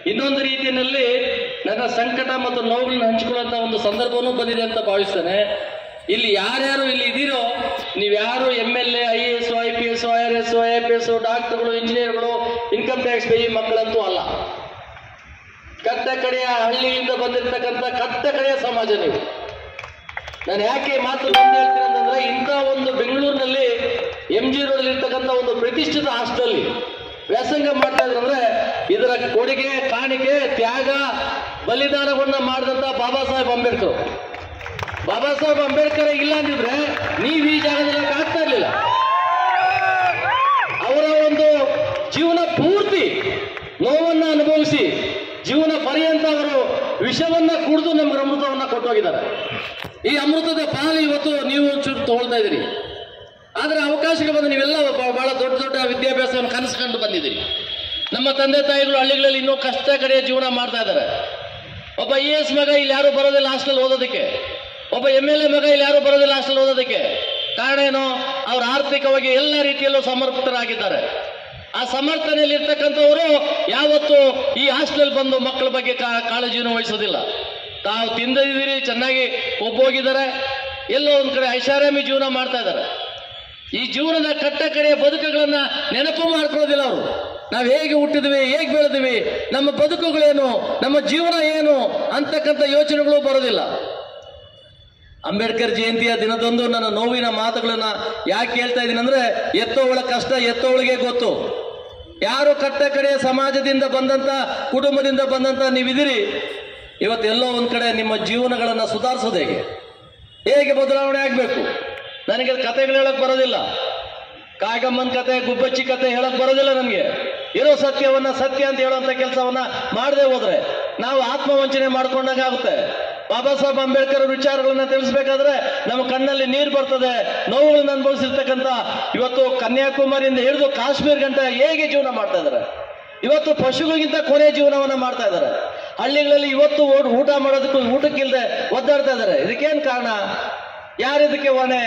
ಇನ್ನೊಂದು ರೀತಿಯಲ್ಲಿ ನನ್ನ ಸಂಕಟ ಮತ್ತು ನೋವುಗಳನ್ನ ಹಂಚಿಕೊಳ್ಳುವಂತ ಒಂದು ಸಂದರ್ಭವೂ ಬಂದಿದೆ ಅಂತ ಭಾವಿಸ್ತೇನೆ ಇಲ್ಲಿ ಯಾರ್ಯಾರು ಇಲ್ಲಿ ಇದೀರೋ ನೀವ್ಯಾರು M L A I S I P S I R S I P S ಡಾಕ್ಟರ್ಗಳು ಇಂಜಿನಿಯರ್ಗಳು ಇನ್ಕಮ್ ಟ್ಯಾಕ್ಸ್ ಪೇ ಮಕ್ಕಳಂತೂ ಅಲ್ಲ ಕಟ್ಟ ಕಡೆಯ ಹಳ್ಳಿಯಿಂದ ಬಂದಿರತಕ್ಕಂಥ ಕಟ್ಟ ಕಡೆಯ ಸಮಾಜ ನೀವು ನಾನು ಯಾಕೆ ಈ ಮಾತು ಬಂದು ಹೇಳ್ತೀನಿ ಅಂತಂದ್ರೆ ಇಂಥ ಒಂದು ಬೆಂಗಳೂರಿನಲ್ಲಿ ಎಂ ಜಿ ರೋಡ್ ಇರ್ತಕ್ಕಂಥ ಒಂದು ಪ್ರತಿಷ್ಠಿತ ಹಾಸ್ಟೆಲ್ ವ್ಯಾಸಂಗ ಮಾಡ್ತಾ ಇದ್ರಂದ್ರೆ ಇದರ ಕೊಡುಗೆ ಕಾಣಿಕೆ ತ್ಯಾಗ ಬಲಿದಾನವನ್ನ ಮಾಡಿದಂತ ಬಾಬಾ ಸಾಹೇಬ್ ಅಂಬೇಡ್ಕರ್ ಬಾಬಾ ಸಾಹೇಬ್ ಅಂಬೇಡ್ಕರ್ ಇಲ್ಲ ಅಂದಿದ್ರೆ ನೀವು ಈ ಜಾಗದಲ್ಲಿ ಆಗ್ತಾ ಇರ್ಲಿಲ್ಲ ಅವರ ಒಂದು ಜೀವನ ಪೂರ್ತಿ ನೋವನ್ನ ಅನುಭವಿಸಿ ಜೀವನ ಪರ್ಯಂತ ಅವರು ವಿಷವನ್ನ ಕುಡಿದು ನಮ್ಗೆ ಅಮೃತವನ್ನ ಕೊಟ್ಟೋಗಿದ್ದಾರೆ ಈ ಅಮೃತದ ಪಾಲು ಇವತ್ತು ನೀವು ಒಂಚೂರು ತಗೊಳ್ತಾ ಇದ್ದೀರಿ ಆದ್ರೆ ಅವಕಾಶಕ್ಕೆ ಬಂದು ನೀವೆಲ್ಲ ಬ- ಬಹಳ ದೊಡ್ಡ ದೊಡ್ಡ ವಿದ್ಯಾಭ್ಯಾಸವನ್ನು ಕನಸ್ಕೊಂಡು ಬಂದಿದ್ದೀರಿ ನಮ್ಮ ತಂದೆ ತಾಯಿಗಳು ಹಳ್ಳಿಗಳಲ್ಲಿ ಇನ್ನೂ ಕಷ್ಟ ಕಡೆಯ ಜೀವನ ಮಾಡ್ತಾ ಇದ್ದಾರೆ ಒಬ್ಬ ಐ ಎಸ್ ಮಗ ಇಲ್ಲಿ ಯಾರು ಬರೋದಿಲ್ಲ ಹಾಸ್ಟೆಲ್ ಓದೋದಕ್ಕೆ ಒಬ್ಬ ಎಮ್ ಎಲ್ ಎ ಮಗ ಇಲ್ಲಿ ಯಾರು ಬರೋದಿಲ್ಲ ಹಾಸ್ಟೆಲ್ ಓದೋದಕ್ಕೆ ಕಾರಣ ಏನು ಅವ್ರು ಆರ್ಥಿಕವಾಗಿ ಎಲ್ಲ ರೀತಿಯಲ್ಲೂ ಸಮರ್ಪಿತರಾಗಿದ್ದಾರೆ ಆ ಸಮರ್ಥನೆಯಲ್ಲಿ ಇರ್ತಕ್ಕಂಥವರು ಯಾವತ್ತು ಈ ಹಾಸ್ಟೆಲ್ ಬಂದು ಮಕ್ಕಳ ಬಗ್ಗೆ ಕಾ- ಕಾಳಜಿಯನ್ನು ವಹಿಸೋದಿಲ್ಲ ತಾವು ತಿಂದಿದ್ದೀರಿ ಚೆನ್ನಾಗಿ ಒಪ್ಪೋಗಿದ್ದಾರೆ ಎಲ್ಲೋ ಒಂದ್ ಕಡೆ ಐಷಾರಾಮಿ ಜೀವನ ಮಾಡ್ತಾ ಇದ್ದಾರೆ ಈ ಜೀವನದ ಕಟ್ಟ ಕಡೆಯ ಬದುಕುಗಳನ್ನ ನೆನಪು ಮಾಡ್ಕೊಳ್ಳೋದಿಲ್ಲ ಅವರು ನಾವು ಹೇಗೆ ಹುಟ್ಟಿದ್ವಿ ಹೇಗೆ ಬೆಳೆದ್ವಿ ನಮ್ಮ ಬದುಕುಗಳೇನು ನಮ್ಮ ಜೀವನ ಏನು ಅಂತಕ್ಕಂಥ ಯೋಚನೆಗಳು ಬರೋದಿಲ್ಲ ಅಂಬೇಡ್ಕರ್ ಜಯಂತಿಯ ದಿನದಂದು ನನ್ನ ನೋವಿನ ಮಾತುಗಳನ್ನ ಯಾಕೆ ಹೇಳ್ತಾ ಇದ್ದೀನಿ ಅಂದ್ರೆ ಎತ್ತೋವಳ ಕಷ್ಟ ಎತ್ತೋವಳಿಗೆ ಗೊತ್ತು ಯಾರು ಕಟ್ಟ ಕಡೆಯ ಸಮಾಜದಿಂದ ಬಂದಂತ ಕುಟುಂಬದಿಂದ ಬಂದಂತ ನೀವಿದಿರಿ ಇವತ್ತೆಲ್ಲೋ ಒಂದ್ ಕಡೆ ನಿಮ್ಮ ಜೀವನಗಳನ್ನ ಸುಧಾರಿಸೋದು ಹೇಗೆ ಹೇಗೆ ಬದಲಾವಣೆ ಆಗ್ಬೇಕು ನನಗೆ ಕತೆಗಳು ಹೇಳಕ್ ಬರೋದಿಲ್ಲ ಕಾಗಮ್ಮನ ಕತೆ ಗುಬ್ಬಚ್ಚಿ ಕತೆ ಹೇಳಕ್ ಬರೋದಿಲ್ಲ ನಮಗೆ ಇರೋ ಸತ್ಯವನ್ನ ಸತ್ಯ ಅಂತ ಹೇಳುವಂತ ಕೆಲಸವನ್ನ ಮಾಡದೆ ಹೋದ್ರೆ ನಾವು ಆತ್ಮವಂಚನೆ ಮಾಡ್ಕೊಂಡಾಗ ಆಗುತ್ತೆ ಬಾಬಾ ಸಾಹೇಬ್ ಅಂಬೇಡ್ಕರ್ ಅವ್ರ ವಿಚಾರಗಳನ್ನ ತಿಳಿಸ್ಬೇಕಾದ್ರೆ ನಮ್ಮ ಕಣ್ಣಲ್ಲಿ ನೀರು ಬರ್ತದೆ ನೋವುಗಳನ್ನ ಅನುಭವಿಸಿರ್ತಕ್ಕಂಥ ಇವತ್ತು ಕನ್ಯಾಕುಮಾರಿಯಿಂದ ಹಿಡಿದು ಕಾಶ್ಮೀರ್ ಗಂಟ ಹೇಗೆ ಜೀವನ ಮಾಡ್ತಾ ಇದ್ದಾರೆ ಇವತ್ತು ಪಶುಗಳಿಗಿಂತ ಕೊನೆ ಜೀವನವನ್ನ ಮಾಡ್ತಾ ಇದ್ದಾರೆ ಹಳ್ಳಿಗಳಲ್ಲಿ ಇವತ್ತು ಓಡ್- ಊಟ ಮಾಡೋದಕ್ಕೂ ಊಟಕ್ಕಿಲ್ಲದೆ ಒದ್ದಾಡ್ತಾ ಇದ್ದಾರೆ ಇದಕ್ಕೇನ್ ಕಾರಣ ಯಾರಿದಕ್ಕೆ ಹೊಣೆ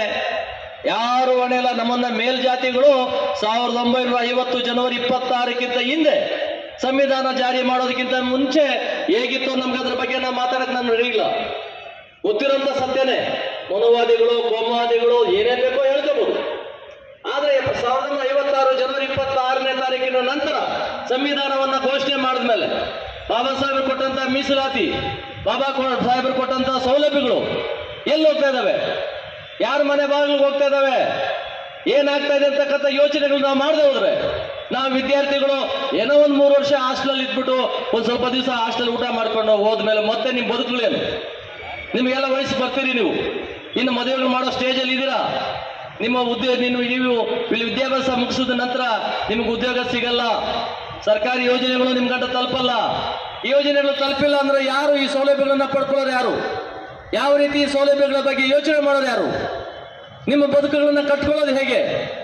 ಯಾರು ಹೊಣೆ ಇಲ್ಲ ನಮ್ಮನ್ನ ಮೇಲ್ಜಾತಿಗಳು ಸಾವಿರದ ಒಂಬೈನೂರ ಐವತ್ತು ಜನವರಿ ಇಪ್ಪತ್ತಾರಕ್ಕಿಂತ ಹಿಂದೆ ಸಂವಿಧಾನ ಜಾರಿ ಮಾಡೋದಕ್ಕಿಂತ ಮುಂಚೆ ಹೇಗಿತ್ತು ನಮ್ಗೆ ಅದ್ರ ಬಗ್ಗೆ ನಾವು ಮಾತಾಡಕ್ ನಾನು ರೆಡಿ ಇಲ್ಲ ಗೊತ್ತಿರೋಂಥ ಸತ್ಯನೇ ಮನುವಾದಿಗಳು ಕೋಮುವಾದಿಗಳು ಏನೇ ಬೇಕೋ ಹೇಳ್ಕೋಬಹುದು ಆದ್ರೆ ಸಾವಿರದ ಒಂಬೈನೂರ ಐವತ್ತಾರು ಜನವರಿ ಇಪ್ಪತ್ತಾರನೇ ತಾರೀಕಿನ ನಂತರ ಸಂವಿಧಾನವನ್ನ ಘೋಷಣೆ ಮಾಡಿದ್ಮೇಲೆ ಬಾಬಾ ಸಾಹೇಬರು ಕೊಟ್ಟಂತ ಮೀಸಲಾತಿ ಬಾಬಾ ಕೊ- ಸಾಹೇಬರು ಕೊಟ್ಟಂತ ಸೌಲಭ್ಯಗಳು ಎಲ್ಲಿ ಹೋಗ್ತಾ ಇದಾವೆ ಯಾರ ಮನೆ ಬಾಗಿಲಿಗೆ ಹೋಗ್ತಾ ಇದಾವೆ ಏನಾಗ್ತಾ ಇದೆ ಅಂತಕ್ಕಂಥ ಯೋಚನೆಗಳು ನಾವು ಮಾಡದೆ ಹೋದ್ರೆ ನಾವು ವಿದ್ಯಾರ್ಥಿಗಳು ಏನೋ ಒಂದ್ ಮೂರು ವರ್ಷ ಹಾಸ್ಟೆಲ್ ಇದ್ಬಿಟ್ಟು ಒಂದ್ ಸ್ವಲ್ಪ ದಿವಸ ಹಾಸ್ಟೆಲ್ ಊಟ ಮಾಡ್ಕೊಂಡು ಹೋದ್ಮೇಲೆ ಮತ್ತೆ ನಿಮ್ ಬದುಕುಗಳೇನು ನಿಮಗೆಲ್ಲ ವಯಸ್ಸು ಬರ್ತೀರಿ ನೀವು ಇನ್ನು ಮದುವೆಗಳು ಮಾಡೋ ಸ್ಟೇಜಲ್ಲಿ ಇದ್ದೀರಾ ನಿಮ್ಮ ಉದ್ಯೋಗ ನೀವು ನೀವು ಇಲ್ಲಿ ವಿದ್ಯಾಭ್ಯಾಸ ಮುಗಿಸಿದ ನಂತರ ನಿಮಗೆ ಉದ್ಯೋಗ ಸಿಗಲ್ಲ ಸರ್ಕಾರಿ ಯೋಜನೆಗಳು ನಿಮ್ ಗಂಟ ತಲುಪಲ್ಲ ಈ ಯೋಜನೆಗಳು ತಲುಪಿಲ್ಲ ಅಂದ್ರೆ ಯಾರು ಈ ಸೌಲಭ್ಯಗಳನ್ನ ಪಡ್ಕೊಳ್ಳೋರು ಯಾರು ಯಾವ ರೀತಿ ಈ ಸೌಲಭ್ಯಗಳ ಬಗ್ಗೆ ಯೋಚನೆ ಮಾಡೋರು ಯಾರು ನಿಮ್ಮ ಬದುಕುಗಳನ್ನ ಕಟ್ಕೊಳ್ಳೋದು ಹೇಗೆ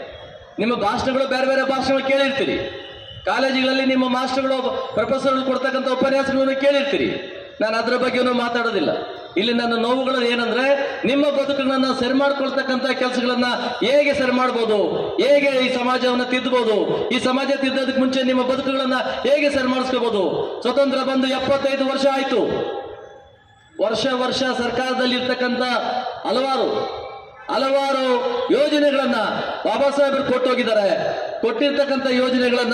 ನಿಮ್ಮ ಭಾಷಣಗಳು ಬೇರೆ ಬೇರೆ ಭಾಷಣಗಳು ಕೇಳಿರ್ತೀರಿ ಕಾಲೇಜುಗಳಲ್ಲಿ ನಿಮ್ಮ ಮಾಸ್ಟರ್ಗಳು ಪ್ರೊಫೆಸರ್ಗಳು ಕೊಡ್ತಕ್ಕಂಥ ಉಪನ್ಯಾಸಗಳನ್ನು ಕೇಳಿರ್ತೀರಿ ನಾನು ಅದರ ಬಗ್ಗೆನೂ ಮಾತಾಡೋದಿಲ್ಲ ಇಲ್ಲಿ ನನ್ನ ನೋವುಗಳು ಏನಂದ್ರೆ ನಿಮ್ಮ ಬದುಕುಗಳನ್ನ ಸರಿ ಮಾಡ್ಕೊಳ್ತಕ್ಕಂಥ ಕೆಲಸಗಳನ್ನ ಹೇಗೆ ಸರಿ ಮಾಡ್ಬೋದು ಹೇಗೆ ಈ ಸಮಾಜವನ್ನ ತಿದ್ದಬಹುದು ಈ ಸಮಾಜ ತಿದ್ದೋದಕ್ಕೆ ಮುಂಚೆ ನಿಮ್ಮ ಬದುಕುಗಳನ್ನ ಹೇಗೆ ಸರಿ ಮಾಡಿಸ್ಕೋಬಹುದು ಸ್ವತಂತ್ರ ಬಂದು ಎಪ್ಪತ್ತೈದು ವರ್ಷ ಆಯ್ತು ವರ್ಷ ವರ್ಷ ಸರ್ಕಾರದಲ್ಲಿ ಇರ್ತಕ್ಕಂಥ ಹಲವಾರು ಹಲವಾರು ಯೋಜನೆಗಳನ್ನ ಬಾಬಾ ಸಾಹೇಬರು ಕೊಟ್ಟೋಗಿದ್ದಾರೆ ಕೊಟ್ಟಿರ್ತಕ್ಕಂಥ ಯೋಜನೆಗಳನ್ನ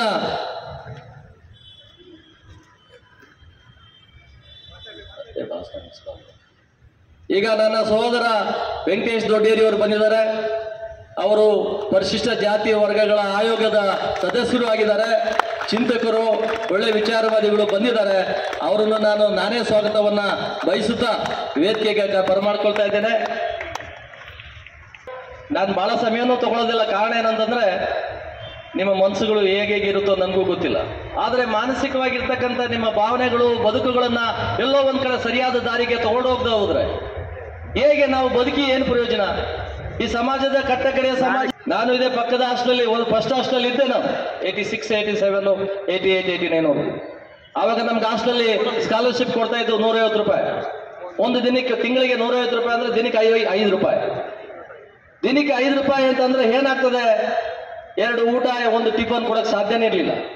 ಈಗ ನನ್ನ ಸಹೋದರ ವೆಂಕಟೇಶ್ ದೊಡ್ಡೇರಿ ಅವರು ಬಂದಿದ್ದಾರೆ ಅವರು ಪರಿಶಿಷ್ಟ ಜಾತಿ ವರ್ಗಗಳ ಆಯೋಗದ ಸದಸ್ಯರು ಆಗಿದ್ದಾರೆ ಚಿಂತಕರು ಒಳ್ಳೆ ವಿಚಾರವಾದಿಗಳು ಬಂದಿದ್ದಾರೆ ಅವರನ್ನು ನಾನು ನಾನೇ ಸ್ವಾಗತವನ್ನ ಬಯಸುತ್ತಾ ವೇದಿಕೆಗೆ ಬರಮಾಡ್ಕೊಳ್ತಾ ಇದ್ದೇನೆ ನಾನು ಬಹಳ ಸಮಯನೂ ತಗೊಳ್ಳೋದಿಲ್ಲ ಕಾರಣ ಏನಂತಂದ್ರೆ ನಿಮ್ಮ ಮನಸ್ಸುಗಳು ಹೇಗೆ ಹೇಗೆ ಇರುತ್ತೋ ನನಗೂ ಗೊತ್ತಿಲ್ಲ ಆದರೆ ಮಾನಸಿಕವಾಗಿರ್ತಕ್ಕಂಥ ನಿಮ್ಮ ಭಾವನೆಗಳು ಬದುಕುಗಳನ್ನ ಎಲ್ಲೋ ಒಂದ್ ಕಡೆ ಸರಿಯಾದ ದಾರಿಗೆ ತಗೊಂಡು ಹೋಗದೆ ಹೋದ್ರೆ ಹೇಗೆ ನಾವು ಬದುಕಿ ಏನು ಪ್ರಯೋಜನ ಈ ಸಮಾಜದ ಕಟ್ಟ ಕಡೆಯ ಸಮಾಜ ನಾನು ಇದೇ ಪಕ್ಕದ ಹಾಸ್ಟೆಲ್ ಒಂದು ಫಸ್ಟ್ ಹಾಸ್ಟೆಲ್ ಇದ್ದೆ ನಾನು eighty six eighty seven eighty eight eighty nine ಆವಾಗ ನಮ್ಗೆ ಹಾಸ್ಟೆಲ್ಲಿ ಸ್ಕಾಲರ್ಶಿಪ್ ಕೊಡ್ತಾ ಇದ್ದು ನೂರೈವತ್ತು ರೂಪಾಯಿ ಒಂದು ದಿನಕ್ಕೆ ತಿಂಗಳಿಗೆ ನೂರೈವತ್ತು ರೂಪಾಯಿ ಅಂದ್ರೆ ದಿನಕ್ಕೆ ಐ ಐದು ರೂಪಾಯಿ ದಿನಕ್ಕೆ ಐದು ರೂಪಾಯಿ ಅಂತಂದ್ರೆ ಏನಾಗ್ತದೆ ಎರಡು ಊಟ ಒಂದು ಟಿಫನ್ ಕೊಡಕ್ ಸಾಧ್ಯನೇ ಇರಲಿಲ್ಲ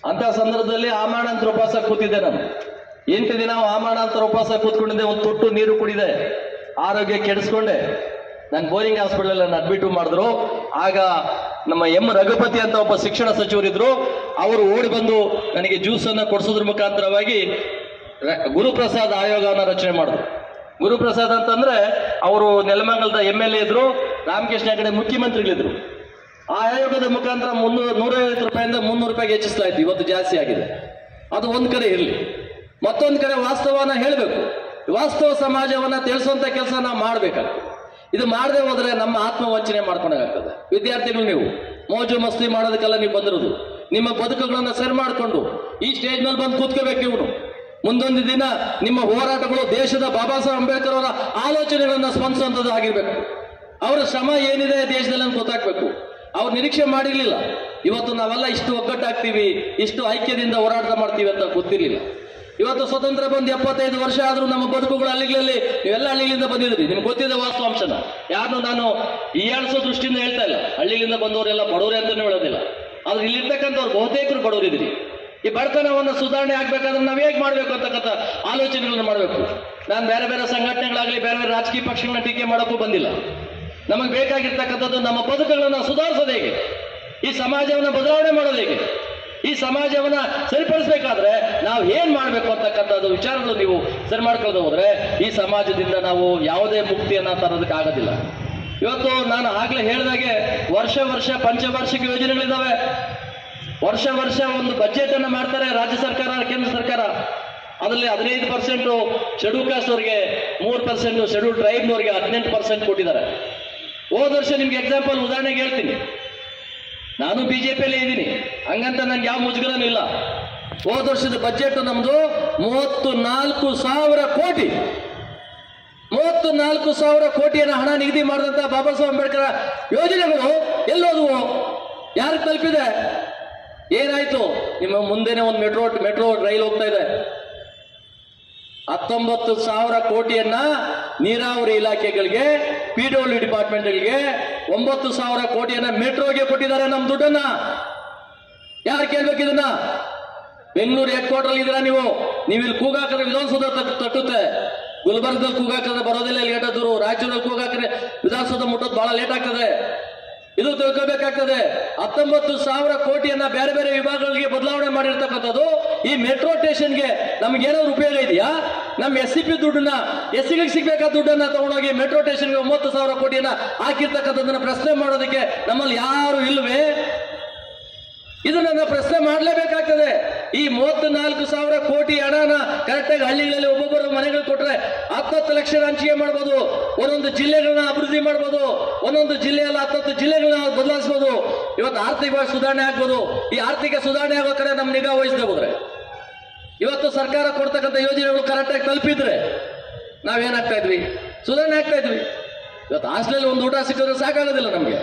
ಅಂತ ಸಂದರ್ಭದಲ್ಲಿ ಆಮಾಣಾಂತರ ಉಪವಾಸ ಕೂತಿದ್ದೆ ನಾನು ಎಂಟು ದಿನ ಆಮಾಣಾಂತರ ಉಪವಾಸ ಕೂತ್ಕೊಂಡಿದ್ದೆ ಒಂದು ತೊಟ್ಟು ನೀರು ಕುಡಿದೆ ಆರೋಗ್ಯ ಕೆಡಿಸ್ಕೊಂಡೆ ನಾನು ಬೋರಿಂಗ್ ಹಾಸ್ಪಿಟಲ್ ನನ್ನ ಅಡ್ಮಿಟ್ ಮಾಡಿದ್ರು ಆಗ ನಮ್ಮ ಎಂ ರಘುಪತಿ ಅಂತ ಒಬ್ಬ ಶಿಕ್ಷಣ ಸಚಿವರಿದ್ರು ಅವರು ಓಡಿ ಬಂದು ನನಗೆ ಜ್ಯೂಸ್ ಅನ್ನ ಕೊಡಿಸೋದ್ರ ಮುಖಾಂತರವಾಗಿ ರ- ಗುರುಪ್ರಸಾದ್ ಆಯೋಗವನ್ನ ರಚನೆ ಮಾಡಿದ್ರು ಗುರುಪ್ರಸಾದ್ ಅಂತಂದ್ರೆ ಅವರು ನೆಲಮಂಗಲದ ಎಮ್ ಎಲ್ ಎ ಇದ್ರು ರಾಮಕೃಷ್ಣ ಹೆಗಡೆ ಮುಖ್ಯಮಂತ್ರಿಗಳಿದ್ರು ಆ ಆಯೋಗದ ಮುಖಾಂತರ ಮುನ್ನೂರ ನೂರೈವತ್ತು ರೂಪಾಯಿಂದ ಮುನ್ನೂರು ರೂಪಾಯಿಗೆ ಹೆಚ್ಚಿಸಲಾಯ್ತು ಇವತ್ತು ಜಾಸ್ತಿ ಆಗಿದೆ ಅದು ಒಂದ್ ಕಡೆ ಇರಲಿ ಮತ್ತೊಂದು ಕಡೆ ವಾಸ್ತವನ ಹೇಳಬೇಕು ವಾಸ್ತವ ಸಮಾಜವನ್ನ ತಿಳಿಸುವಂತ ಕೆಲಸ ನಾವು ಮಾಡ್ಬೇಕಾಗ್ತದೆ ಇದು ಮಾಡದೆ ಹೋದ್ರೆ ನಮ್ಮ ಆತ್ಮವಂಚನೆ ಮಾಡ್ಕೊಂಡಾಗ್ತದೆ ವಿದ್ಯಾರ್ಥಿಗಳು ನೀವು ಮೋಜು ಮಸ್ತಿ ಮಾಡೋದಕ್ಕೆಲ್ಲ ನೀವು ಬಂದಿರೋದು ನಿಮ್ಮ ಬದುಕುಗಳನ್ನ ಸರಿ ಮಾಡಿಕೊಂಡು ಈ ಸ್ಟೇಜ್ ಮೇಲೆ ಬಂದು ಕೂತ್ಕೋಬೇಕು ಇವನು ಮುಂದೊಂದು ದಿನ ನಿಮ್ಮ ಹೋರಾಟಗಳು ದೇಶದ ಬಾಬಾ ಸಾಹೇಬ್ ಅಂಬೇಡ್ಕರ್ ಅವರ ಆಲೋಚನೆಗಳನ್ನ ಸ್ಪಂದಿಸುವಂಥದ್ದು ಆಗಿರ್ಬೇಕು ಅವರ ಶ್ರಮ ಏನಿದೆ ದೇಶದಲ್ಲಿ ಅಂತ ಗೊತ್ತಾಗ್ಬೇಕು ಅವ್ರು ನಿರೀಕ್ಷೆ ಮಾಡಿರ್ಲಿಲ್ಲ ಇವತ್ತು ನಾವೆಲ್ಲ ಇಷ್ಟು ಒಗ್ಗಟ್ಟಾಗ್ತೀವಿ ಇಷ್ಟು ಐಕ್ಯದಿಂದ ಹೋರಾಟ ಮಾಡ್ತೀವಿ ಅಂತ ಗೊತ್ತಿರಲಿಲ್ಲ ಇವತ್ತು ಸ್ವತಂತ್ರ ಬಂದು ಎಪ್ಪತ್ತೈದು ವರ್ಷ ಆದ್ರೂ ನಮ್ಮ ಬದುಕುಗಳು ಹಳ್ಳಿಗಳಲ್ಲಿ ನೀವೆಲ್ಲ ಹಳ್ಳಿಗಳಿಂದ ಬಂದಿದ್ರಿ ನಿಮ್ಗೆ ಗೊತ್ತಿದೆ ವಾಸ್ತವಾಂಶನ ಯಾರನ್ನು ನಾನು ಈ ಆಳಿಸೋ ದೃಷ್ಟಿಯಿಂದ ಹೇಳ್ತಾ ಇಲ್ಲ ಹಳ್ಳಿಗಳಿಂದ ಬಂದವರೆಲ್ಲ ಬಡವರೇ ಅಂತಾನೆ ಹೇಳೋದಿಲ್ಲ ಆದ್ರೆ ಇಲ್ಲಿರ್ತಕ್ಕಂಥವ್ರು ಬಹುತೇಕರು ಬಡವರಿದ್ದೀರಿ ಈ ಬಡತನವನ್ನು ಸುಧಾರಣೆ ಆಗ್ಬೇಕಾದ್ರೆ ನಾವು ಹೇಗೆ ಮಾಡ್ಬೇಕು ಅಂತಕ್ಕಂಥ ಆಲೋಚನೆಗಳನ್ನ ಮಾಡಬೇಕು ನಾನು ಬೇರೆ ಬೇರೆ ಸಂಘಟನೆಗಳಾಗಲಿ ಬೇರೆ ಬೇರೆ ರಾಜಕೀಯ ಪಕ್ಷಗಳನ್ನ ಟೀಕೆ ಮಾಡೋಕ್ಕೂ ಬಂದಿಲ್ಲ ನಮಗೆ ಬೇಕಾಗಿರ್ತಕ್ಕಂಥದ್ದು ನಮ್ಮ ಬದುಕುಗಳನ್ನ ಸುಧಾರಿಸೋದು ಹೇಗೆ ಈ ಸಮಾಜವನ್ನ ಬದಲಾವಣೆ ಮಾಡೋದು ಹೇಗೆ ಈ ಸಮಾಜವನ್ನ ಸರಿಪಡಿಸಬೇಕಾದ್ರೆ ನಾವು ಏನ್ ಮಾಡ್ಬೇಕು ಅಂತಕ್ಕಂಥದ್ದು ವಿಚಾರಗಳು ನೀವು ಸರಿ ಮಾಡ್ಕೊಳ್ಳದೆ ಹೋದ್ರೆ ಈ ಸಮಾಜದಿಂದ ನಾವು ಯಾವುದೇ ಮುಕ್ತಿಯನ್ನ ತರೋದಕ್ಕೆ ಆಗೋದಿಲ್ಲ ಇವತ್ತು ನಾನು ಆಗ್ಲೇ ಹೇಳಿದಾಗೆ ವರ್ಷ ವರ್ಷ ಪಂಚವಾರ್ಷಿಕ ಯೋಜನೆಗಳಿದಾವೆ ವರ್ಷ ವರ್ಷ ಒಂದು ಬಜೆಟ್ ಅನ್ನ ಮಾಡ್ತಾರೆ ರಾಜ್ಯ ಸರ್ಕಾರ ಕೇಂದ್ರ ಸರ್ಕಾರ ಅದರಲ್ಲಿ ಹದಿನೈದು ಪರ್ಸೆಂಟ್ ಶೆಡ್ಯೂಲ್ ಕಾಸ್ಟ್ ಅವರಿಗೆ ಮೂರು ಪರ್ಸೆಂಟ್ ಶೆಡ್ಯೂಲ್ ಟ್ರೈಬ್ನವರಿಗೆ ಹದಿನೆಂಟು ಪರ್ಸೆಂಟ್ ಕೊಟ್ಟಿದ್ದಾರೆ ಹೋದ ವರ್ಷ ನಿಮ್ಗೆ ಎಕ್ಸಾಂಪಲ್ ಉದಾಹರಣೆಗೆ ಹೇಳ್ತೀನಿ ನಾನು ಬಿಜೆಪಿಯಲ್ಲೇ ಇದ್ದೀನಿ ಹಂಗಂತ ನನ್ಗೆ ಯಾವ ಮುಜುಗರನೂ ಇಲ್ಲ ಹೋದ ವರ್ಷದ ಬಜೆಟ್ ನಮ್ದು ಮೂವತ್ತು ನಾಲ್ಕು ಸಾವಿರ ಕೋಟಿ ಮೂವತ್ತು ನಾಲ್ಕು ಸಾವಿರ ಕೋಟಿಯನ್ನು ಹಣ ನಿಗದಿ ಮಾಡಿದಂತ ಬಾಬಾ ಸಾಹೇಬ್ ಅಂಬೇಡ್ಕರ್ ಯೋಜನೆಗಳು ಎಲ್ಲೋದವು ಯಾರು ತಲುಪಿದೆ ಏನಾಯ್ತು ನಿಮ್ಮ ಮುಂದೆನೆ ಒಂದು ಮೆಟ್ರೋ ಮೆಟ್ರೋ ರೈಲ್ ಹೋಗ್ತಾ ಇದೆ ಹತ್ತೊಂಬತ್ತು ಸಾವಿರ ಕೋಟಿಯನ್ನ ನೀರಾವರಿ ಇಲಾಖೆಗಳಿಗೆ ಪಿ ಡಬ್ಲ್ಯೂ ಡಿಪಾರ್ಟ್ಮೆಂಟ್ಗಳಿಗೆ ಒಂಬತ್ತು ಸಾವಿರ ಕೋಟಿಯನ್ನ ಮೆಟ್ರೋಗೆ ಕೊಟ್ಟಿದ್ದಾರೆ ನಮ್ಮ ದುಡ್ಡನ್ನ ಯಾರು ಕೇಳ್ಬೇಕು ಇದನ್ನ ಬೆಂಗಳೂರು ಹೆಡ್ ಕ್ವಾರ್ಟರ್ ಇದ್ದೀರಾ ನೀವು ನೀವು ಇಲ್ಲಿ ಕೂಗಾಕಿದ್ರೆ ವಿಧಾನಸೌಧ ತಟ್- ತಟ್ಟುತ್ತೆ ಗುಲ್ಬರ್ಗದಲ್ಲಿ ಕೂಗಾಕಿದ್ರೆ ಬರೋದಿಲ್ಲ ಲೇಟ್ ಆದ್ರು ರಾಯಚೂರಲ್ಲಿ ಕೂಗಾಕಿದ್ರೆ ವಿಧಾನಸೌಧ ಮುಟ್ಟೋದು ಬಹಳ ಲೇಟ್ ಆಗ್ತದೆ ಇದು ತಿಳ್ಕೋಬೇಕಾಗ್ತದೆ ಹತ್ತೊಂಬತ್ತು ಸಾವಿರ ಕೋಟಿಯನ್ನ ಬೇರೆ ಬೇರೆ ವಿಭಾಗಗಳಿಗೆ ಬದಲಾವಣೆ ಮಾಡಿರ್ತಕ್ಕಂಥದ್ದು ಈ ಮೆಟ್ರೋ ಸ್ಟೇಷನ್ಗೆ ನಮ್ಗೆ ಏನಾದ್ರು ಉಪಯೋಗ ಇದೆಯಾ ನಮ್ಮ ಎಸ್ ಸಿ ಪಿ ದುಡ್ಡನ್ನ ಎಸ್ ಸಿಗಳಿಗೆ ಸಿಗ್ಬೇಕಾದ ದುಡ್ಡನ್ನ ತಗೊಂಡೋಗಿ ಮೆಟ್ರೋ ಸ್ಟೇಷನ್ಗೆ ಒಂಬತ್ತು ಸಾವಿರ ಕೋಟಿಯನ್ನ ಹಾಕಿರ್ತಕ್ಕಂಥದ್ದನ್ನ ಪ್ರಶ್ನೆ ಮಾಡೋದಕ್ಕೆ ನಮ್ಮಲ್ಲಿ ಯಾರು ಇಲ್ವೇ ಇದನ್ನ ನಾವು ಪ್ರಶ್ನೆ ಮಾಡಲೇಬೇಕಾಗ್ತದೆ ಈ ಮೂವತ್ತು ನಾಲ್ಕು ಸಾವಿರ ಕೋಟಿ ಹಣನ ಕರೆಕ್ಟಾಗಿ ಹಳ್ಳಿಗಳಲ್ಲಿ ಒಬ್ಬೊಬ್ಬರು ಮನೆಗಳು ಕೊಟ್ರೆ ಹತ್ತತ್ತು ಲಕ್ಷ ಹಂಚಿಕೆ ಮಾಡ್ಬೋದು ಒಂದೊಂದು ಜಿಲ್ಲೆಗಳನ್ನ ಅಭಿವೃದ್ಧಿ ಮಾಡ್ಬೋದು ಒಂದೊಂದು ಜಿಲ್ಲೆಯಲ್ಲಿ ಹತ್ತತ್ತು ಜಿಲ್ಲೆಗಳನ್ನ ಬದಲಾಯಿಸ್ಬೋದು ಇವತ್ತು ಆರ್ಥಿಕವಾಗಿ ಸುಧಾರಣೆ ಆಗ್ಬೋದು ಈ ಆರ್ಥಿಕ ಸುಧಾರಣೆ ಆಗೋ ಕಡೆ ನಮ್ಮ ನಿಗಾ ವಹಿಸದೆ ಹೋದ್ರೆ ಇವತ್ತು ಸರ್ಕಾರ ಕೊಡ್ತಕ್ಕಂಥ ಯೋಜನೆಗಳು ಕರೆಕ್ಟಾಗಿ ತಲುಪಿದ್ರೆ ನಾವೇನಾಗ್ತಾ ಇದ್ವಿ ಸುಧಾರಣೆ ಆಗ್ತಾ ಇದ್ವಿ ಇವತ್ತು ಹಾಸ್ಟೆಲ್ ಒಂದು ಊಟ ಸಿಕ್ಕಿದ್ರೆ ಸಾಕಾಗೋದಿಲ್ಲ ನಮಗೆ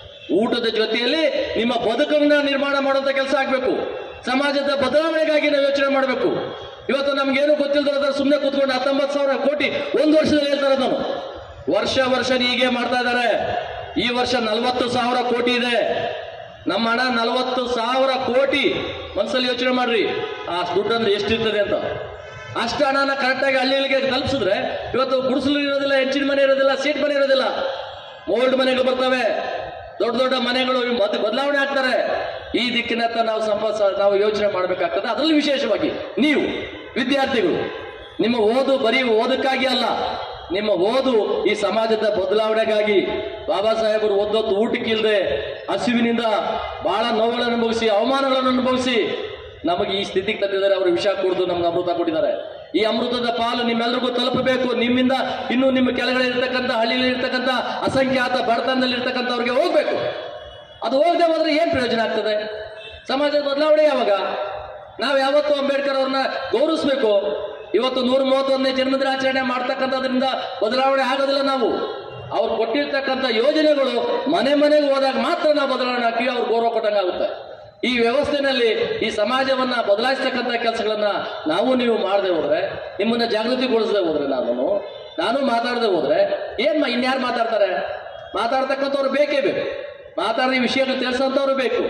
ಊಟದ ಜೊತೆಯಲ್ಲಿ ನಿಮ್ಮ ಬದುಕನ್ನ ನಿರ್ಮಾಣ ಮಾಡುವಂತ ಕೆಲಸ ಆಗ್ಬೇಕು ಸಮಾಜದ ಬದಲಾವಣೆಗಾಗಿ ನಾವು ಯೋಚನೆ ಮಾಡಬೇಕು ಇವತ್ತು ನಮ್ಗೇನು ಗೊತ್ತಿಲ್ಲದ್ರೆ ಸುಮ್ಮನೆ ಕೂತ್ಕೊಂಡು ಹತ್ತೊಂಬತ್ತು ಸಾವಿರ ಕೋಟಿ ಒಂದು ವರ್ಷದಲ್ಲಿ ಹೇಳ್ತಾರೆ ನಾನು ವರ್ಷ ವರ್ಷ ಹೀಗೆ ಮಾಡ್ತಾ ಇದ್ದಾರೆ ಈ ವರ್ಷ ನಲವತ್ತು ಸಾವಿರ ಕೋಟಿ ಇದೆ ನಮ್ಮ ಹಣ ನಲವತ್ತು ಸಾವಿರ ಕೋಟಿ ಮನಸ್ಸಲ್ಲಿ ಯೋಚನೆ ಮಾಡ್ರಿ ಆ ದುಡ್ಡಂದ್ರೆ ಎಷ್ಟಿರ್ತದೆ ಅಂತ ಅಷ್ಟು ಹಣನ ಕರೆಕ್ಟಾಗಿ ಹಳ್ಳಿಗಳಿಗೆ ತಲುಪಿಸಿದ್ರೆ ಇವತ್ತು ಗುಡಿಸಲು ಇರೋದಿಲ್ಲ ಹೆಚ್ಚಿನ ಮನೆ ಇರೋದಿಲ್ಲ ಸೀಟ್ ಮನೆ ಇರೋದಿಲ್ಲ ಓಲ್ಡ್ ಮನೆಗಳು ಬರ್ತವೆ ದೊಡ್ಡ ದೊಡ್ಡ ಮನೆಗಳು ಇವು ಬದ್- ಬದಲಾವಣೆ ಆಗ್ತಾರೆ ಈ ದಿಕ್ಕಿನತ್ತ ನಾವು ಸಂಪರ್ಕ ನಾವು ಯೋಚನೆ ಮಾಡಬೇಕಾಗ್ತದೆ ಅದರಲ್ಲಿ ವಿಶೇಷವಾಗಿ ನೀವು ವಿದ್ಯಾರ್ಥಿಗಳು ನಿಮ್ಮ ಓದು ಬರೀ ಓದಕ್ಕಾಗಿ ಅಲ್ಲ ನಿಮ್ಮ ಓದು ಈ ಸಮಾಜದ ಬದಲಾವಣೆಗಾಗಿ ಬಾಬಾ ಸಾಹೇಬರು ಒದ್ದೊತ್ತು ಊಟಕ್ಕಿಲ್ಲದೆ ಹಸಿವಿನಿಂದ ಬಹಳ ನೋವುಗಳನ್ನು ಅನುಭವಿಸಿ ಅವಮಾನಗಳನ್ನು ಅನುಭವಿಸಿ ನಮಗೆ ಈ ಸ್ಥಿತಿಗೆ ತಂದಿದ್ದಾರೆ ಅವರು ವಿಷ ಕುಡಿದು ನಮ್ಗೆ ಅಮೃತ ಕೊಟ್ಟಿದ್ದಾರೆ ಈ ಅಮೃತದ ಪಾಲು ನಿಮ್ಮೆಲ್ಲರಿಗೂ ತಲುಪಬೇಕು ನಿಮ್ಮಿಂದ ಇನ್ನು ನಿಮ್ಮ ಕೆಳಗಡೆ ಇರ್ತಕ್ಕಂಥ ಹಳ್ಳಿಯಲ್ಲಿ ಇರ್ತಕ್ಕಂಥ ಅಸಂಖ್ಯಾತ ಬಡತನದಲ್ಲಿ ಇರ್ತಕ್ಕಂಥವ್ರಿಗೆ ಹೋಗ್ಬೇಕು ಅದು ಹೋಗದೆ ಹೋದ್ರೆ ಏನ್ ಪ್ರಯೋಜನ ಆಗ್ತದೆ ಸಮಾಜದ ಬದಲಾವಣೆ ಯಾವಾಗ ನಾವು ಯಾವತ್ತೂ ಅಂಬೇಡ್ಕರ್ ಅವ್ರನ್ನ ಗೌರವಿಸ್ಬೇಕು ಇವತ್ತು ನೂರ ಮೂವತ್ತೊಂದನೇ ಜನ್ಮದಿನಾಚರಣೆ ಮಾಡ್ತಕ್ಕಂಥದ್ರಿಂದ ಬದಲಾವಣೆ ಆಗೋದಿಲ್ಲ ನಾವು ಅವ್ರು ಕೊಟ್ಟಿರ್ತಕ್ಕಂಥ ಯೋಜನೆಗಳು ಮನೆ ಮನೆಗೆ ಹೋದಾಗ ಮಾತ್ರ ನಾವು ಬದಲಾವಣೆ ಆಗ್ತೀವಿ ಅವ್ರು ಗೌರವ ಕೊಟ್ಟಂಗಾಗುತ್ತೆ ಈ ವ್ಯವಸ್ಥೆನಲ್ಲಿ ಈ ಸಮಾಜವನ್ನ ಬದಲಾಯಿಸ್ತಕ್ಕಂಥ ಕೆಲಸಗಳನ್ನ ನಾವು ನೀವು ಮಾಡದೆ ಹೋದ್ರೆ ನಿಮ್ಮನ್ನ ಜಾಗೃತಿಗೊಳಿಸದೆ ಹೋದ್ರೆ ನಾನು ನಾನು ಮಾತಾಡದೆ ಹೋದ್ರೆ ಏನ್ ಮಾ- ಇನ್ಯಾರು ಮಾತಾಡ್ತಾರೆ ಮಾತಾಡ್ತಕ್ಕಂಥವ್ರು ಬೇಕೇ ಬೇಕು ಮಾತಾಡೋ ಈ ವಿಷಯಗಳು ತಿಳಿಸೋಂಥವ್ರು ಬೇಕು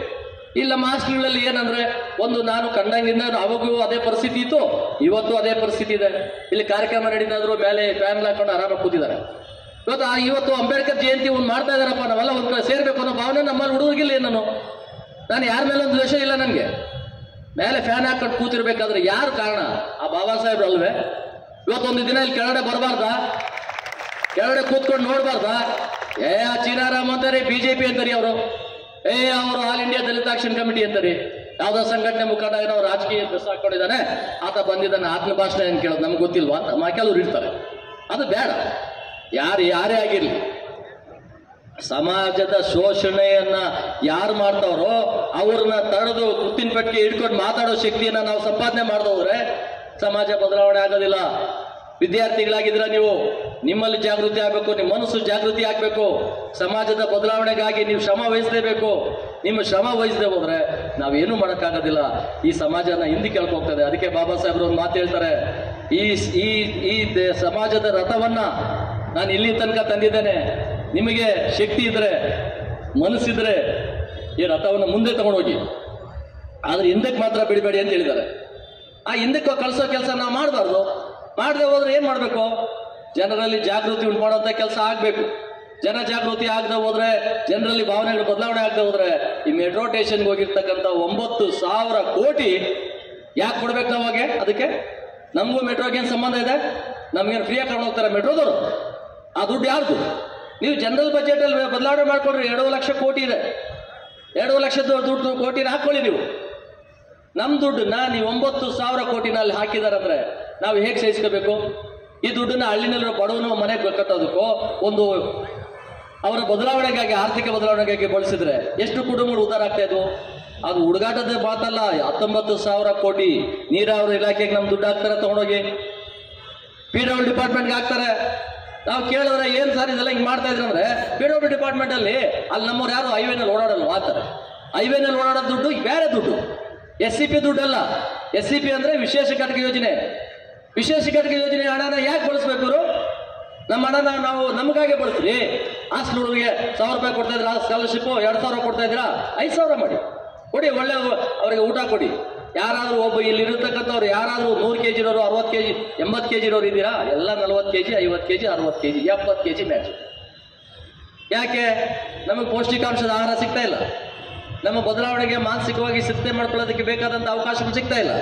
ಇಲ್ಲ ಮಾಸ್ಟರ್ಗಳಲ್ಲಿ ಏನಂದ್ರೆ ಒಂದು ನಾನು ಕಂಡಂಗಿಂದ ಅವಾಗೂ ಅದೇ ಪರಿಸ್ಥಿತಿ ಇತ್ತು ಇವತ್ತು ಅದೇ ಪರಿಸ್ಥಿತಿ ಇದೆ ಇಲ್ಲಿ ಕಾರ್ಯಕ್ರಮ ನಡೀತಾದ್ರು ಮೇಲೆ ಫ್ಯಾನ್ ಹಾಕೊಂಡು ಆರಾಮಾಗಿ ಕೂತಿದ್ದಾರೆ ಇವತ್ತು ಆ ಇವತ್ತು ಅಂಬೇಡ್ಕರ್ ಜಯಂತಿ ಒಂದು ಮಾಡ್ತಾ ಇದಾರಪ್ಪ ನಾವೆಲ್ಲ ಒಂದ್ ಕಡೆ ಸೇರ್ಬೇಕು ಅನ್ನೋ ಭಾವನೆ ನಮ್ಮಲ್ಲಿ ಹುಡುಗಿಲ್ಲ ನಾನು ನಾನು ಯಾರ ಮೇಲೆ ಒಂದು ದ್ವೇಷ ಇಲ್ಲ ನನಗೆ ಮೇಲೆ ಫ್ಯಾನ್ ಹಾಕೊಂಡು ಕೂತಿರ್ಬೇಕಾದ್ರೆ ಯಾರು ಕಾರಣ ಆ ಬಾಬಾ ಸಾಹೇಬ್ರು ಅಲ್ವೇ ಇವತ್ತೊಂದು ದಿನ ಇಲ್ಲಿ ಕೆಳಗಡೆ ಬರಬಾರ್ದಾ ಕೆಳಗಡೆ ಕೂತ್ಕೊಂಡು ನೋಡ್ಬಾರ್ದಾ ಏ ಆ ಚೀನಾರಾಮ್ ಅಂತಾರೆ ಬಿಜೆಪಿ ಅಂತಾರೆ ಅವರು ಏ ಅವರು all India Dalit action committee ಅಂತಾರೆ ಯಾವ್ದೋ ಸಂಘಟನೆ ಮುಖಂಡ ಏನೋ ರಾಜಕೀಯ ಡ್ರೆಸ್ ಹಾಕೊಂಡಿದ್ದಾನೆ ಆತ ಬಂದಿದ್ದಾನೆ ಆತ್ಮ ಭಾಷಣ ಏನ್ ಕೇಳೋದು ನಮ್ಗೆ ಗೊತ್ತಿಲ್ವಾ ಅಂತ ಮ- ಕೆಲವ್ರು ಇರ್ತಾರೆ ಅದು ಬೇಡ ಯಾರು ಯಾರೇ ಆಗಿರ್ಲಿ ಸಮಾಜದ ಶೋಷಣೆಯನ್ನ ಯಾರು ಮಾಡ್ತಾವ್ರೋ ಅವ್ರನ್ನ ತಡೆದು ಕುತ್ತಿನ ಪಟ್ಟಿಗೆ ಹಿಡ್ಕೊಂಡು ಮಾತಾಡೋ ಶಕ್ತಿಯನ್ನ ನಾವು ಸಂಪಾದನೆ ಮಾಡಿದವ್ರೆ ಸಮಾಜ ಬದಲಾವಣೆ ಆಗೋದಿಲ್ಲ ವಿದ್ಯಾರ್ಥಿಗಳಾಗಿದ್ರ ನೀವು ನಿಮ್ಮಲ್ಲಿ ಜಾಗೃತಿ ಆಗಬೇಕು ನಿಮ್ಮ ಮನಸ್ಸು ಜಾಗೃತಿ ಆಗಬೇಕು ಸಮಾಜದ ಬದಲಾವಣೆಗಾಗಿ ನೀವು ಶ್ರಮ ವಹಿಸಲೇಬೇಕು ನಿಮ್ಮ ಶ್ರಮ ವಹಿಸದೆ ಹೋದ್ರೆ ನಾವೇನು ಮಾಡೋಕ್ಕಾಗೋದಿಲ್ಲ ಈ ಸಮಾಜನ ಹಿಂದಕ್ಕೆ ಹೋಗ್ತದೆ ಅದಕ್ಕೆ ಬಾಬಾ ಸಾಹೇಬ್ರು ಒಂದು ಮಾತು ಹೇಳ್ತಾರೆ ಈ ಈ ಈ ದೇ- ಸಮಾಜದ ರಥವನ್ನ ನಾನು ಇಲ್ಲಿ ತನಕ ತಂದಿದ್ದೇನೆ ನಿಮಗೆ ಶಕ್ತಿ ಇದ್ರೆ ಮನಸ್ಸಿದ್ರೆ ಈ ರಥವನ್ನು ಮುಂದೆ ತಗೊಂಡೋಗಿ ಆದ್ರೆ ಹಿಂದಕ್ಕೆ ಮಾತ್ರ ಬಿಡಬೇಡಿ ಅಂತ ಹೇಳಿದ್ದಾರೆ ಆ ಹಿಂದಕ್ಕೆ ಕಳಿಸೋ ಕೆಲಸ ನಾವು ಮಾಡಬಾರ್ದು ಮಾಡದೆ ಹೋದ್ರೆ ಏನ್ ಮಾಡಬೇಕು ಜನರಲ್ಲಿ ಜಾಗೃತಿ ಉಂಟು ಮಾಡುವಂತ ಕೆಲಸ ಆಗಬೇಕು ಜನ ಜಾಗೃತಿ ಆಗದೆ ಹೋದ್ರೆ ಜನರಲ್ಲಿ ಭಾವನೆಗಳು ಬದಲಾವಣೆ ಆಗದೆ ಹೋದ್ರೆ ಈ ಮೆಟ್ರೋ ಸ್ಟೇಷನ್ಗೆ ಹೋಗಿರ್ತಕ್ಕಂಥ ಒಂಬತ್ತು ಸಾವಿರ ಕೋಟಿ ಯಾಕೆ ಕೊಡ್ಬೇಕು ನಾವಾಗೆ ಅದಕ್ಕೆ ನಮಗೂ ಮೆಟ್ರೋಗೆ ಏನು ಸಂಬಂಧ ಇದೆ ನಮ್ಗೇನು ಫ್ರೀಯಾಗಿ ಕರ್ಕೊಂಡು ಹೋಗ್ತಾರೆ ಮೆಟ್ರೋದವರು ಆ ದುಡ್ಡು ಯಾರ್ದು ನೀವು ಜನರಲ್ ಬಜೆಟ್ ಅಲ್ಲಿ ಬದಲಾವಣೆ ಮಾಡ್ಕೊಂಡ್ರೆ ಎರಡು ಲಕ್ಷ ಕೋಟಿ ಇದೆ ಎರಡು ಲಕ್ಷದ ದುಡ್ಡು ಕೋಟಿನ ಹಾಕೊಳ್ಳಿ ನೀವು ನಮ್ಮ ದುಡ್ಡನ್ನ ನೀವು ಒಂಬತ್ತು ಸಾವಿರ ಕೋಟಿನ ಅಲ್ಲಿ ಹಾಕಿದಾರಂದ್ರೆ ನಾವು ಹೇಗೆ ಸಹಿಸ್ಕೋಬೇಕು ಈ ದುಡ್ಡನ್ನ ಹಳ್ಳಿನಲ್ಲಿರೋ ಬಡವನ ಮನೆಗೆ ಕಟ್ಟೋದಕ್ಕೋ ಒಂದು ಅವರ ಬದಲಾವಣೆಗಾಗಿ ಆರ್ಥಿಕ ಬದಲಾವಣೆಗಾಗಿ ಬಳಸಿದ್ರೆ ಎಷ್ಟು ಕುಟುಂಬಗಳು ಉದ್ಧಾರ ಆಗ್ತಾ ಇದ್ವು ಅದು ಹುಡುಗಾಟದ ಮಾತಲ್ಲ ಹತ್ತೊಂಬತ್ತು ಸಾವಿರ ಕೋಟಿ ನೀರಾವರಿ ಇಲಾಖೆಗೆ ನಮ್ಮ ದುಡ್ಡು ಹಾಕ್ತಾರೆ ತಗೊಂಡೋಗಿ ಪಿ ಡಬ್ಲ್ಯೂ ಡಿಪಾರ್ಟ್ಮೆಂಟ್ಗೆ ಹಾಕ್ತಾರೆ ನಾವು ಕೇಳಿದ್ರೆ ಏನ್ ಸರ್ ಇದೆಲ್ಲ ಹಿಂಗ್ ಮಾಡ್ತಾ ಇದ್ರೆ ಅಂದ್ರೆ ಪಿ ಡಬ್ಲ್ಯೂ ಡಿಪಾರ್ಟ್ಮೆಂಟ್ ಅಲ್ಲಿ ಅಲ್ಲಿ ನಮ್ಮವ್ರು ಯಾರು ಹೈವೇನಲ್ಲಿ ಓಡಾಡಲ್ಲ ಆತಾರೆ ಹೈವೇನಲ್ಲಿ ಓಡಾಡೋ ದುಡ್ಡು ಬೇರೆ ದುಡ್ಡು ಎಸ್ ಸಿ ಪಿ ದುಡ್ಡಲ್ಲ ಎಸ್ ಸಿ ಪಿ ಅಂದ್ರೆ ವಿಶೇಷ ಘಟಕ ಯೋಜನೆ ವಿಶೇಷ ಘಟಕ ಯೋಜನೆ ಹಣನ ಯಾಕೆ ಬಳಸ್ಬೇಕು ಇವ್ರು? ನಮ್ಮ ಹಣನ ನಾವು ನಮಗಾಗೆ ಬಳಸ್ರಿ ಹಾಸ್ಟೆಲ್ ಹುಡುಗರಿಗೆ ಸಾವಿರ ರೂಪಾಯಿ ಕೊಡ್ತಾ ಇದ್ರ ಸ್ಕಾಲರ್ಶಿಪ್ ಎರಡ್ ಸಾವಿರ ಕೊಡ್ತಾ ಇದ್ದೀರಾ ಐದು ಸಾವಿರ ಮಾಡಿ ಕೊಡಿ ಒಳ್ಳೆ ಅವರಿಗೆ ಊಟ ಕೊಡಿ ಯಾರಾದ್ರೂ ಒಬ್ಬ ಇಲ್ಲಿ ಇರತಕ್ಕಂಥವ್ರು ಯಾರಾದ್ರೂ ನೂರು ಕೆ ಜಿರೋರು ಅರವತ್ತು ಕೆ ಜಿ ಎಂಬತ್ತು ಕೆ ಜಿರೋರು ಇದ್ದೀರಾ ಎಲ್ಲ ನಲ್ವತ್ತು ಕೆ ಜಿ ಐವತ್ತು ಕೆ ಜಿ ಅರವತ್ತು ಕೆ ಜಿ ಎಪ್ಪತ್ತು ಕೆ ಜಿ ಮ್ಯಾಚ್ ಯಾಕೆ ನಮಗೆ ಪೌಷ್ಟಿಕಾಂಶದ ಆಹಾರ ಸಿಗ್ತಾ ಇಲ್ಲ ನಮ್ಮ ಬದಲಾವಣೆಗೆ ಮಾನಸಿಕವಾಗಿ ಸಿದ್ಧತೆ ಮಾಡ್ಕೊಳ್ಳೋದಕ್ಕೆ ಬೇಕಾದಂಥ ಅವಕಾಶಗಳು ಸಿಗ್ತಾ ಇಲ್ಲ